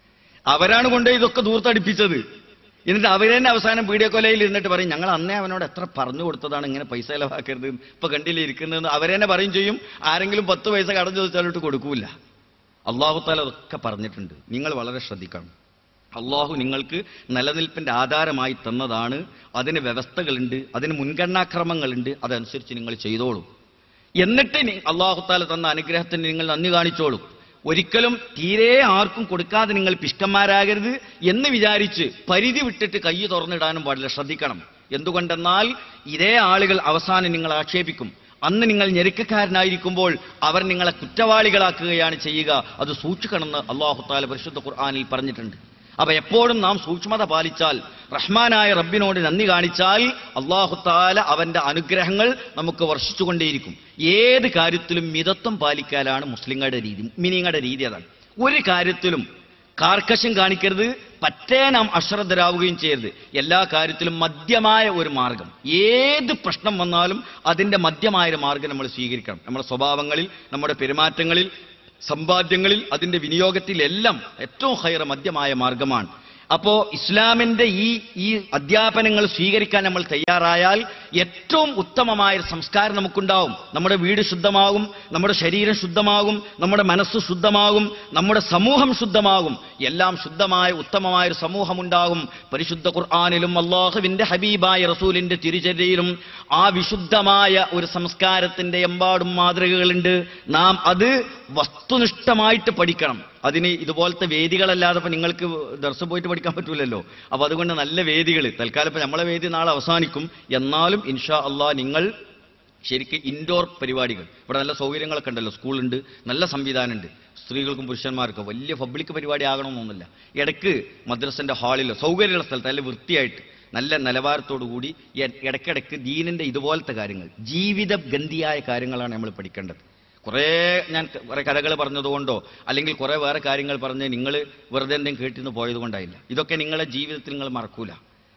അവരാണ് കൊണ്ട് ഇതൊക്കെ ദൂർത്തടിപ്പിച്ചത് എന്നിട്ട് അവർ തന്നെ അവസാനം വീഡിയോ കൊലയിൽ ഇരുന്നിട്ട് പറയും ഞങ്ങൾ അന്നേ അവനോട് എത്ര പറഞ്ഞു കൊടുത്തതാണ് ഇങ്ങനെ പൈസ ചെലവാക്കരുത് ഇപ്പൊ കണ്ടില്ലേ ഇരിക്കുന്നതെന്ന് അവരെന്നെ പറയും ചെയ്യും ആരെങ്കിലും പത്ത് പൈസ കടം ചോദിച്ചാലോട്ട് കൊടുക്കൂല അള്ളാഹു താല അതൊക്കെ പറഞ്ഞിട്ടുണ്ട് നിങ്ങൾ വളരെ ശ്രദ്ധിക്കണം അള്ളാഹു നിങ്ങൾക്ക് നിലനിൽപ്പിന്റെ ആധാരമായി തന്നതാണ് അതിന് വ്യവസ്ഥകളുണ്ട് അതിന് മുൻഗണനാക്രമങ്ങളുണ്ട് അതനുസരിച്ച് നിങ്ങൾ ചെയ്തോളൂ എന്നിട്ട് നി- അള്ളാഹു താല തന്ന അനുഗ്രഹത്തിന് നിങ്ങൾ നന്ദി കാണിച്ചോളൂ ഒരിക്കലും തീരെ ആർക്കും കൊടുക്കാതെ നിങ്ങൾ പിഷ്കന്മാരാകരുത് എന്ന് വിചാരിച്ച് പരിധി വിട്ടിട്ട് കൈ തുറന്നിടാനും പാടില്ല ശ്രദ്ധിക്കണം എന്തുകൊണ്ടെന്നാൽ ഇതേ ആളുകൾ അവസാനം നിങ്ങൾ ആക്ഷേപിക്കും അന്ന് നിങ്ങൾ ഞെരുക്കക്കാരനായിരിക്കുമ്പോൾ അവർ നിങ്ങളെ കുറ്റവാളികളാക്കുകയാണ് ചെയ്യുക അത് സൂക്ഷിക്കണമെന്ന് അള്ളാഹു താല പരിശുദ്ധ ഖുർആാനിൽ പറഞ്ഞിട്ടുണ്ട് അപ്പൊ എപ്പോഴും നാം സൂക്ഷ്മത പാലിച്ചാൽ റഹ്മാനായ റബ്ബിനോട് നന്ദി കാണിച്ചാൽ അള്ളാഹു താല അവന്റെ അനുഗ്രഹങ്ങൾ നമുക്ക് വർഷിച്ചുകൊണ്ടേയിരിക്കും ഏത് കാര്യത്തിലും മിതത്വം പാലിക്കാനാണ് മുസ്ലിങ്ങളുടെ രീതി മിനിങ്ങളുടെ രീതി അതാണ് ഒരു കാര്യത്തിലും കാർക്കശം കാണിക്കരുത് പറ്റേ നാം അശ്രദ്ധരാവുകയും ചെയ്യരുത് എല്ലാ കാര്യത്തിലും മധ്യമായ ഒരു മാർഗം ഏത് പ്രശ്നം വന്നാലും അതിന്റെ മധ്യമായ ഒരു മാർഗം നമ്മൾ സ്വീകരിക്കണം നമ്മുടെ സ്വഭാവങ്ങളിൽ നമ്മുടെ പെരുമാറ്റങ്ങളിൽ സമ്പാദ്യങ്ങളിൽ അതിന്റെ വിനിയോഗത്തിൽ എല്ലാം ഏറ്റവും ഹൈറ മധ്യമായ മാർഗമാണ് അപ്പോ ഇസ്ലാമിന്റെ ഈ ഈ അധ്യാപനങ്ങൾ സ്വീകരിക്കാൻ നമ്മൾ തയ്യാറായാൽ ഏറ്റവും ഉത്തമമായ ഒരു സംസ്കാരം നമുക്കുണ്ടാവും നമ്മുടെ വീട് ശുദ്ധമാകും നമ്മുടെ ശരീരം ശുദ്ധമാകും നമ്മുടെ മനസ്സ് ശുദ്ധമാകും നമ്മുടെ സമൂഹം ശുദ്ധമാകും എല്ലാം ശുദ്ധമായ ഉത്തമമായ ഒരു സമൂഹം ഉണ്ടാകും പരിശുദ്ധ ഖുർആാനിലും അള്ളാഹുവിന്റെ ഹബീബായ റസൂലിന്റെ തിരുചര്യയിലും ആ വിശുദ്ധമായ ഒരു സംസ്കാരത്തിന്റെ എമ്പാടും മാതൃകകളുണ്ട് നാം അത് വസ്തുനിഷ്ഠമായിട്ട് പഠിക്കണം അതിന് ഇതുപോലത്തെ വേദികളല്ലാതെ ഇപ്പൊ നിങ്ങൾക്ക് ദർശ പോയിട്ട് പഠിക്കാൻ പറ്റൂലല്ലോ അപ്പൊ അതുകൊണ്ട് നല്ല വേദികൾ തൽക്കാലം ഇപ്പൊ നമ്മളെ വേദി നാളെ അവസാനിക്കും എന്നാലും ഇൻഷാ അള്ളാഹ് നിങ്ങൾ ശരിക്കും ഇൻഡോർ പരിപാടികൾ ഇവിടെ നല്ല സൗകര്യങ്ങളൊക്കെ ഉണ്ടല്ലോ സ്കൂളുണ്ട് നല്ല സംവിധാനമുണ്ട് സ്ത്രീകൾക്കും പുരുഷന്മാർക്കും വലിയ പബ്ലിക് പരിപാടി ആകണമെന്നൊന്നുമില്ല ഇടയ്ക്ക് മദ്രസന്റെ ഹാളിലോ സൗകര്യമുള്ള സ്ഥലത്ത് നല്ല വൃത്തിയായിട്ട് നല്ല നിലവാരത്തോടു കൂടി ഇ- ഇടയ്ക്കിടയ്ക്ക് ദീനിന്റെ ഇതുപോലത്തെ കാര്യങ്ങൾ ജീവിത ഗന്ധിയായ കാര്യങ്ങളാണ് നമ്മൾ പഠിക്കേണ്ടത് കുറേ ഞാൻ കുറേ കഥകൾ പറഞ്ഞതുകൊണ്ടോ അല്ലെങ്കിൽ കുറേ വേറെ കാര്യങ്ങൾ പറഞ്ഞ് നിങ്ങൾ വെറുതെ എന്തെങ്കിലും കേട്ടിന്ന് പോയത് കൊണ്ടായില്ല ഇതൊക്കെ നിങ്ങളെ ജീവിതത്തിൽ നിങ്ങൾ മറക്കൂല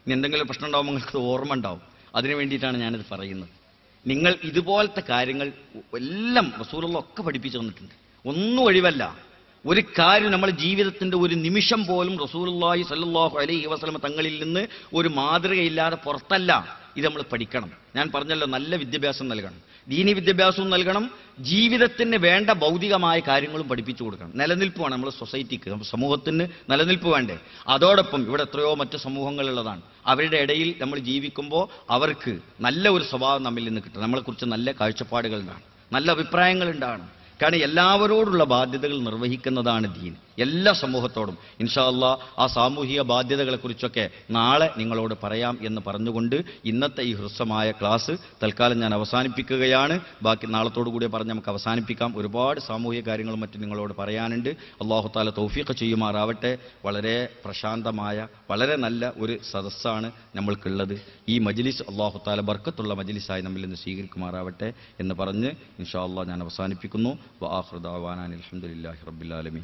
ഇനി എന്തെങ്കിലും പ്രശ്നം ഉണ്ടാവുമ്പോൾ നിങ്ങൾക്ക് ഓർമ്മ ഉണ്ടാവും അതിനു വേണ്ടിയിട്ടാണ് ഞാനിത് പറയുന്നത് നിങ്ങൾ ഇതുപോലത്തെ കാര്യങ്ങൾ എല്ലാം റസൂലുള്ള ഒക്കെ പഠിപ്പിച്ചു തന്നിട്ടുണ്ട് ഒന്നും ഒഴിവല്ല ഒരു കാര്യം നമ്മുടെ ജീവിതത്തിന്റെ ഒരു നിമിഷം പോലും റസൂലുള്ളാഹി സല്ലല്ലാഹു അലൈഹി വസല്ലമ തങ്ങളിൽ നിന്ന് ഒരു മാതൃകയില്ലാതെ പുറത്തല്ല ഇത് നമ്മൾ പഠിക്കണം ഞാൻ പറഞ്ഞല്ലോ നല്ല വിദ്യാഭ്യാസം നൽകണം ദീനി വിദ്യാഭ്യാസവും നൽകണം ജീവിതത്തിന് വേണ്ട ഭൗതികമായ കാര്യങ്ങളും പഠിപ്പിച്ചു കൊടുക്കണം നിലനിൽപ്പ് വേണം നമ്മുടെ സൊസൈറ്റിക്ക് നമ്മുടെ സമൂഹത്തിന് നിലനിൽപ്പ് വേണ്ടേ അതോടൊപ്പം ഇവിടെ എത്രയോ മറ്റു സമൂഹങ്ങളുള്ളതാണ് അവരുടെ ഇടയിൽ നമ്മൾ ജീവിക്കുമ്പോൾ അവർക്ക് നല്ല ഒരു സ്വഭാവം നമ്മിൽ നിന്ന് കിട്ടണം നമ്മളെക്കുറിച്ച് നല്ല കാഴ്ചപ്പാടുകൾ ഉണ്ടാണ് നല്ല അഭിപ്രായങ്ങൾ ഉണ്ടാകണം കാരണം എല്ലാവരോടുള്ള ബാധ്യതകൾ നിർവഹിക്കുന്നതാണ് ദീൻ എല്ലാ സമൂഹത്തോടും ഇൻഷാ അല്ലാ ആ സാമൂഹിക ബാധ്യതകളെക്കുറിച്ചൊക്കെ നാളെ നിങ്ങളോട് പറയാം എന്ന് പറഞ്ഞുകൊണ്ട് ഇന്നത്തെ ഈ ഹ്രസ്വമായ ക്ലാസ് തൽക്കാലം ഞാൻ അവസാനിപ്പിക്കുകയാണ് ബാക്കി നാളത്തോടു കൂടി പറഞ്ഞ് നമുക്ക് അവസാനിപ്പിക്കാം ഒരുപാട് സാമൂഹിക കാര്യങ്ങളും മറ്റും നിങ്ങളോട് പറയാനുണ്ട് അള്ളാഹു താല തൗഫീഖ് ചെയ്യുമാറാവട്ടെ വളരെ പ്രശാന്തമായ വളരെ നല്ല ഒരു സദസ്സാണ് നമ്മൾക്കുള്ളത് ഈ മജ്ലിസ് അള്ളാഹു താല ബർക്കത്തുള്ള മജ്ലിസായി നമ്മിൽ നിന്ന് സ്വീകരിക്കുമാറാവട്ടെ എന്ന് പറഞ്ഞ് ഇൻഷാ അള്ളാഹ് ഞാൻ അവസാനിപ്പിക്കുന്നു വാഹൃദാവാനാൻ അലഹമുല്ലാഹി റബ്ബിലാലമീൻ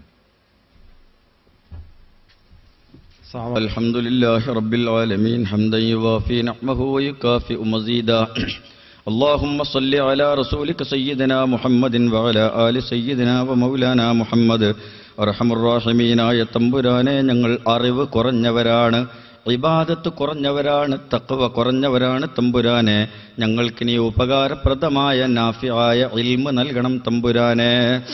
الحمد لله رب العالمين حمدا يوافي نعمه ويكافئ مزيدا اللهم صل على رسولك سيدنا محمد وعلى آل سيدنا ومولانا محمد അറഹമുറാഹിമീനായ തമ്പുരാനെ ഞങ്ങൾ അറിവ് കുറഞ്ഞവരാണ് ഇബാദത്ത് കുറഞ്ഞവരാണ് തക്കവ കുറഞ്ഞവരാണ് തമ്പുരാനെ ഞങ്ങൾക്കിനി ഉപകാരപ്രദമായ നാഫിയായ ഇൽമ നൽകണം തമ്പുരാനെ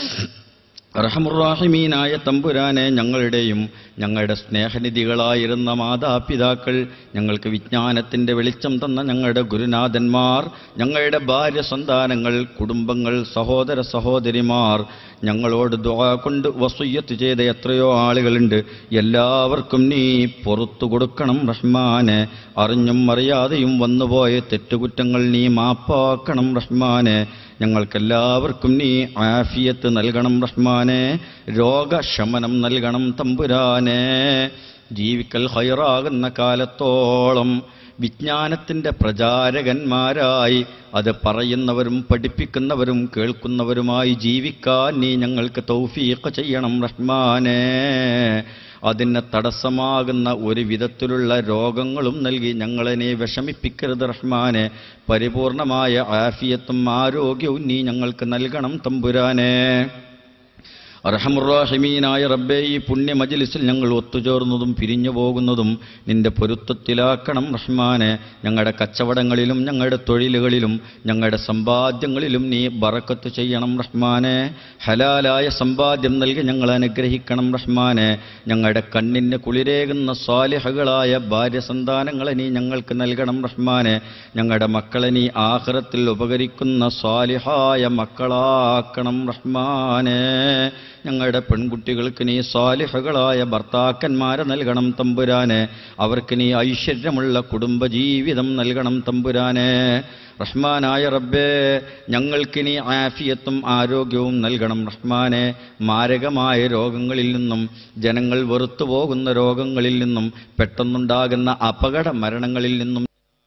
റഹമുറാഹിമീനായ തമ്പുരാനെ ഞങ്ങളുടെയും ഞങ്ങളുടെ സ്നേഹനിധികളായിരുന്ന മാതാപിതാക്കൾ ഞങ്ങൾക്ക് വിജ്ഞാനത്തിൻ്റെ വെളിച്ചം തന്ന ഞങ്ങളുടെ ഗുരുനാഥന്മാർ ഞങ്ങളുടെ ഭാര്യ സന്താനങ്ങൾ കുടുംബങ്ങൾ സഹോദര സഹോദരിമാർ ഞങ്ങളോട് ദുആ കൊണ്ട് വസുയ്യത്ത് ചെയ്ത എത്രയോ ആളുകളുണ്ട് എല്ലാവർക്കും നീ പുറത്തു കൊടുക്കണം റഹ്മാനെ അറിഞ്ഞും അറിയാതെയും വന്നുപോയ തെറ്റുകുറ്റങ്ങൾ നീ മാപ്പാക്കണം റഹ്മാനെ ഞങ്ങൾക്കെല്ലാവർക്കും നീ ആഫിയത്ത് നൽകണം റഹ്മാനെ രോഗശമനം നൽകണം തമ്പുരാനെ ജീവിക്കൽ ഹൈറാകുന്ന കാലത്തോളം വിജ്ഞാനത്തിൻ്റെ പ്രചാരകന്മാരായി അത് പറയുന്നവരും പഠിപ്പിക്കുന്നവരും കേൾക്കുന്നവരുമായി ജീവിക്കാൻ നീ ഞങ്ങൾക്ക് തൗഫീഖ് ചെയ്യണം റഹ്മാനെ അതിന് തടസ്സമാകുന്ന ഒരു വിധത്തിലുള്ള രോഗങ്ങളും നൽകി ഞങ്ങളെ നീ വിഷമിപ്പിക്കരുത് റഹ്മാനെ പരിപൂർണമായ ആഫിയത്തും ആരോഗ്യവും നീ ഞങ്ങൾക്ക് നൽകണം തമ്പുരാനെ അർഹമുറാഹിമീനായ റബ്ബേ ഈ പുണ്യ മജ്ലിസിൽ ഞങ്ങൾ ഒത്തുചേർന്നതും പിരിഞ്ഞു പോകുന്നതും നിന്റെ പൊരുത്തത്തിലാക്കണം റഹ്മാനെ ഞങ്ങളുടെ കച്ചവടങ്ങളിലും ഞങ്ങളുടെ തൊഴിലുകളിലും ഞങ്ങളുടെ സമ്പാദ്യങ്ങളിലും നീ ബറക്കത്ത് ചെയ്യണം റഹ്മാനെ ഹലാലായ സമ്പാദ്യം നൽകി ഞങ്ങൾ അനുഗ്രഹിക്കണം റഹ്മാനെ ഞങ്ങളുടെ കണ്ണിന് കുളിരേകുന്ന സ്വാലിഹകളായ ഭാര്യ സന്താനങ്ങളെ നീ ഞങ്ങൾക്ക് നൽകണം റഹ്മാനെ ഞങ്ങളുടെ മക്കളെ നീ ആഹ്റത്തിൽ ഉപകരിക്കുന്ന സ്വാലിഹായ മക്കളാക്കണം റഹ്മാനെ ഞങ്ങളുടെ പെൺകുട്ടികൾക്ക് നീ സ്വാലിഹകളായ ഭർത്താക്കന്മാരെ നൽകണം തമ്പുരാനെ അവർക്ക് നീ ഐശ്വര്യമുള്ള കുടുംബജീവിതം നൽകണം തമ്പുരാനെ റഹ്മാനായ റബ്ബേ ഞങ്ങൾക്ക് നീ ആഫിയത്തും ആരോഗ്യവും നൽകണം റഹ്മാനെ മാരകമായ രോഗങ്ങളിൽ നിന്നും ജനങ്ങൾ വെറുത്തു പോകുന്ന രോഗങ്ങളിൽ നിന്നും പെട്ടെന്നുണ്ടാകുന്ന അപകട മരണങ്ങളിൽ നിന്നും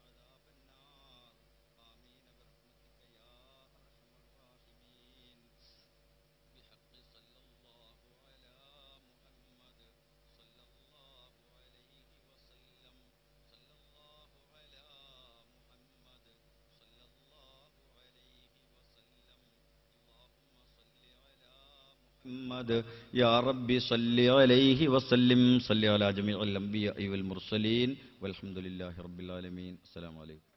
محمد يا ربي صل عليه وسلم صل على جميع الأنبياء والمرسلين والحمد لله رب العالمين السلام عليكم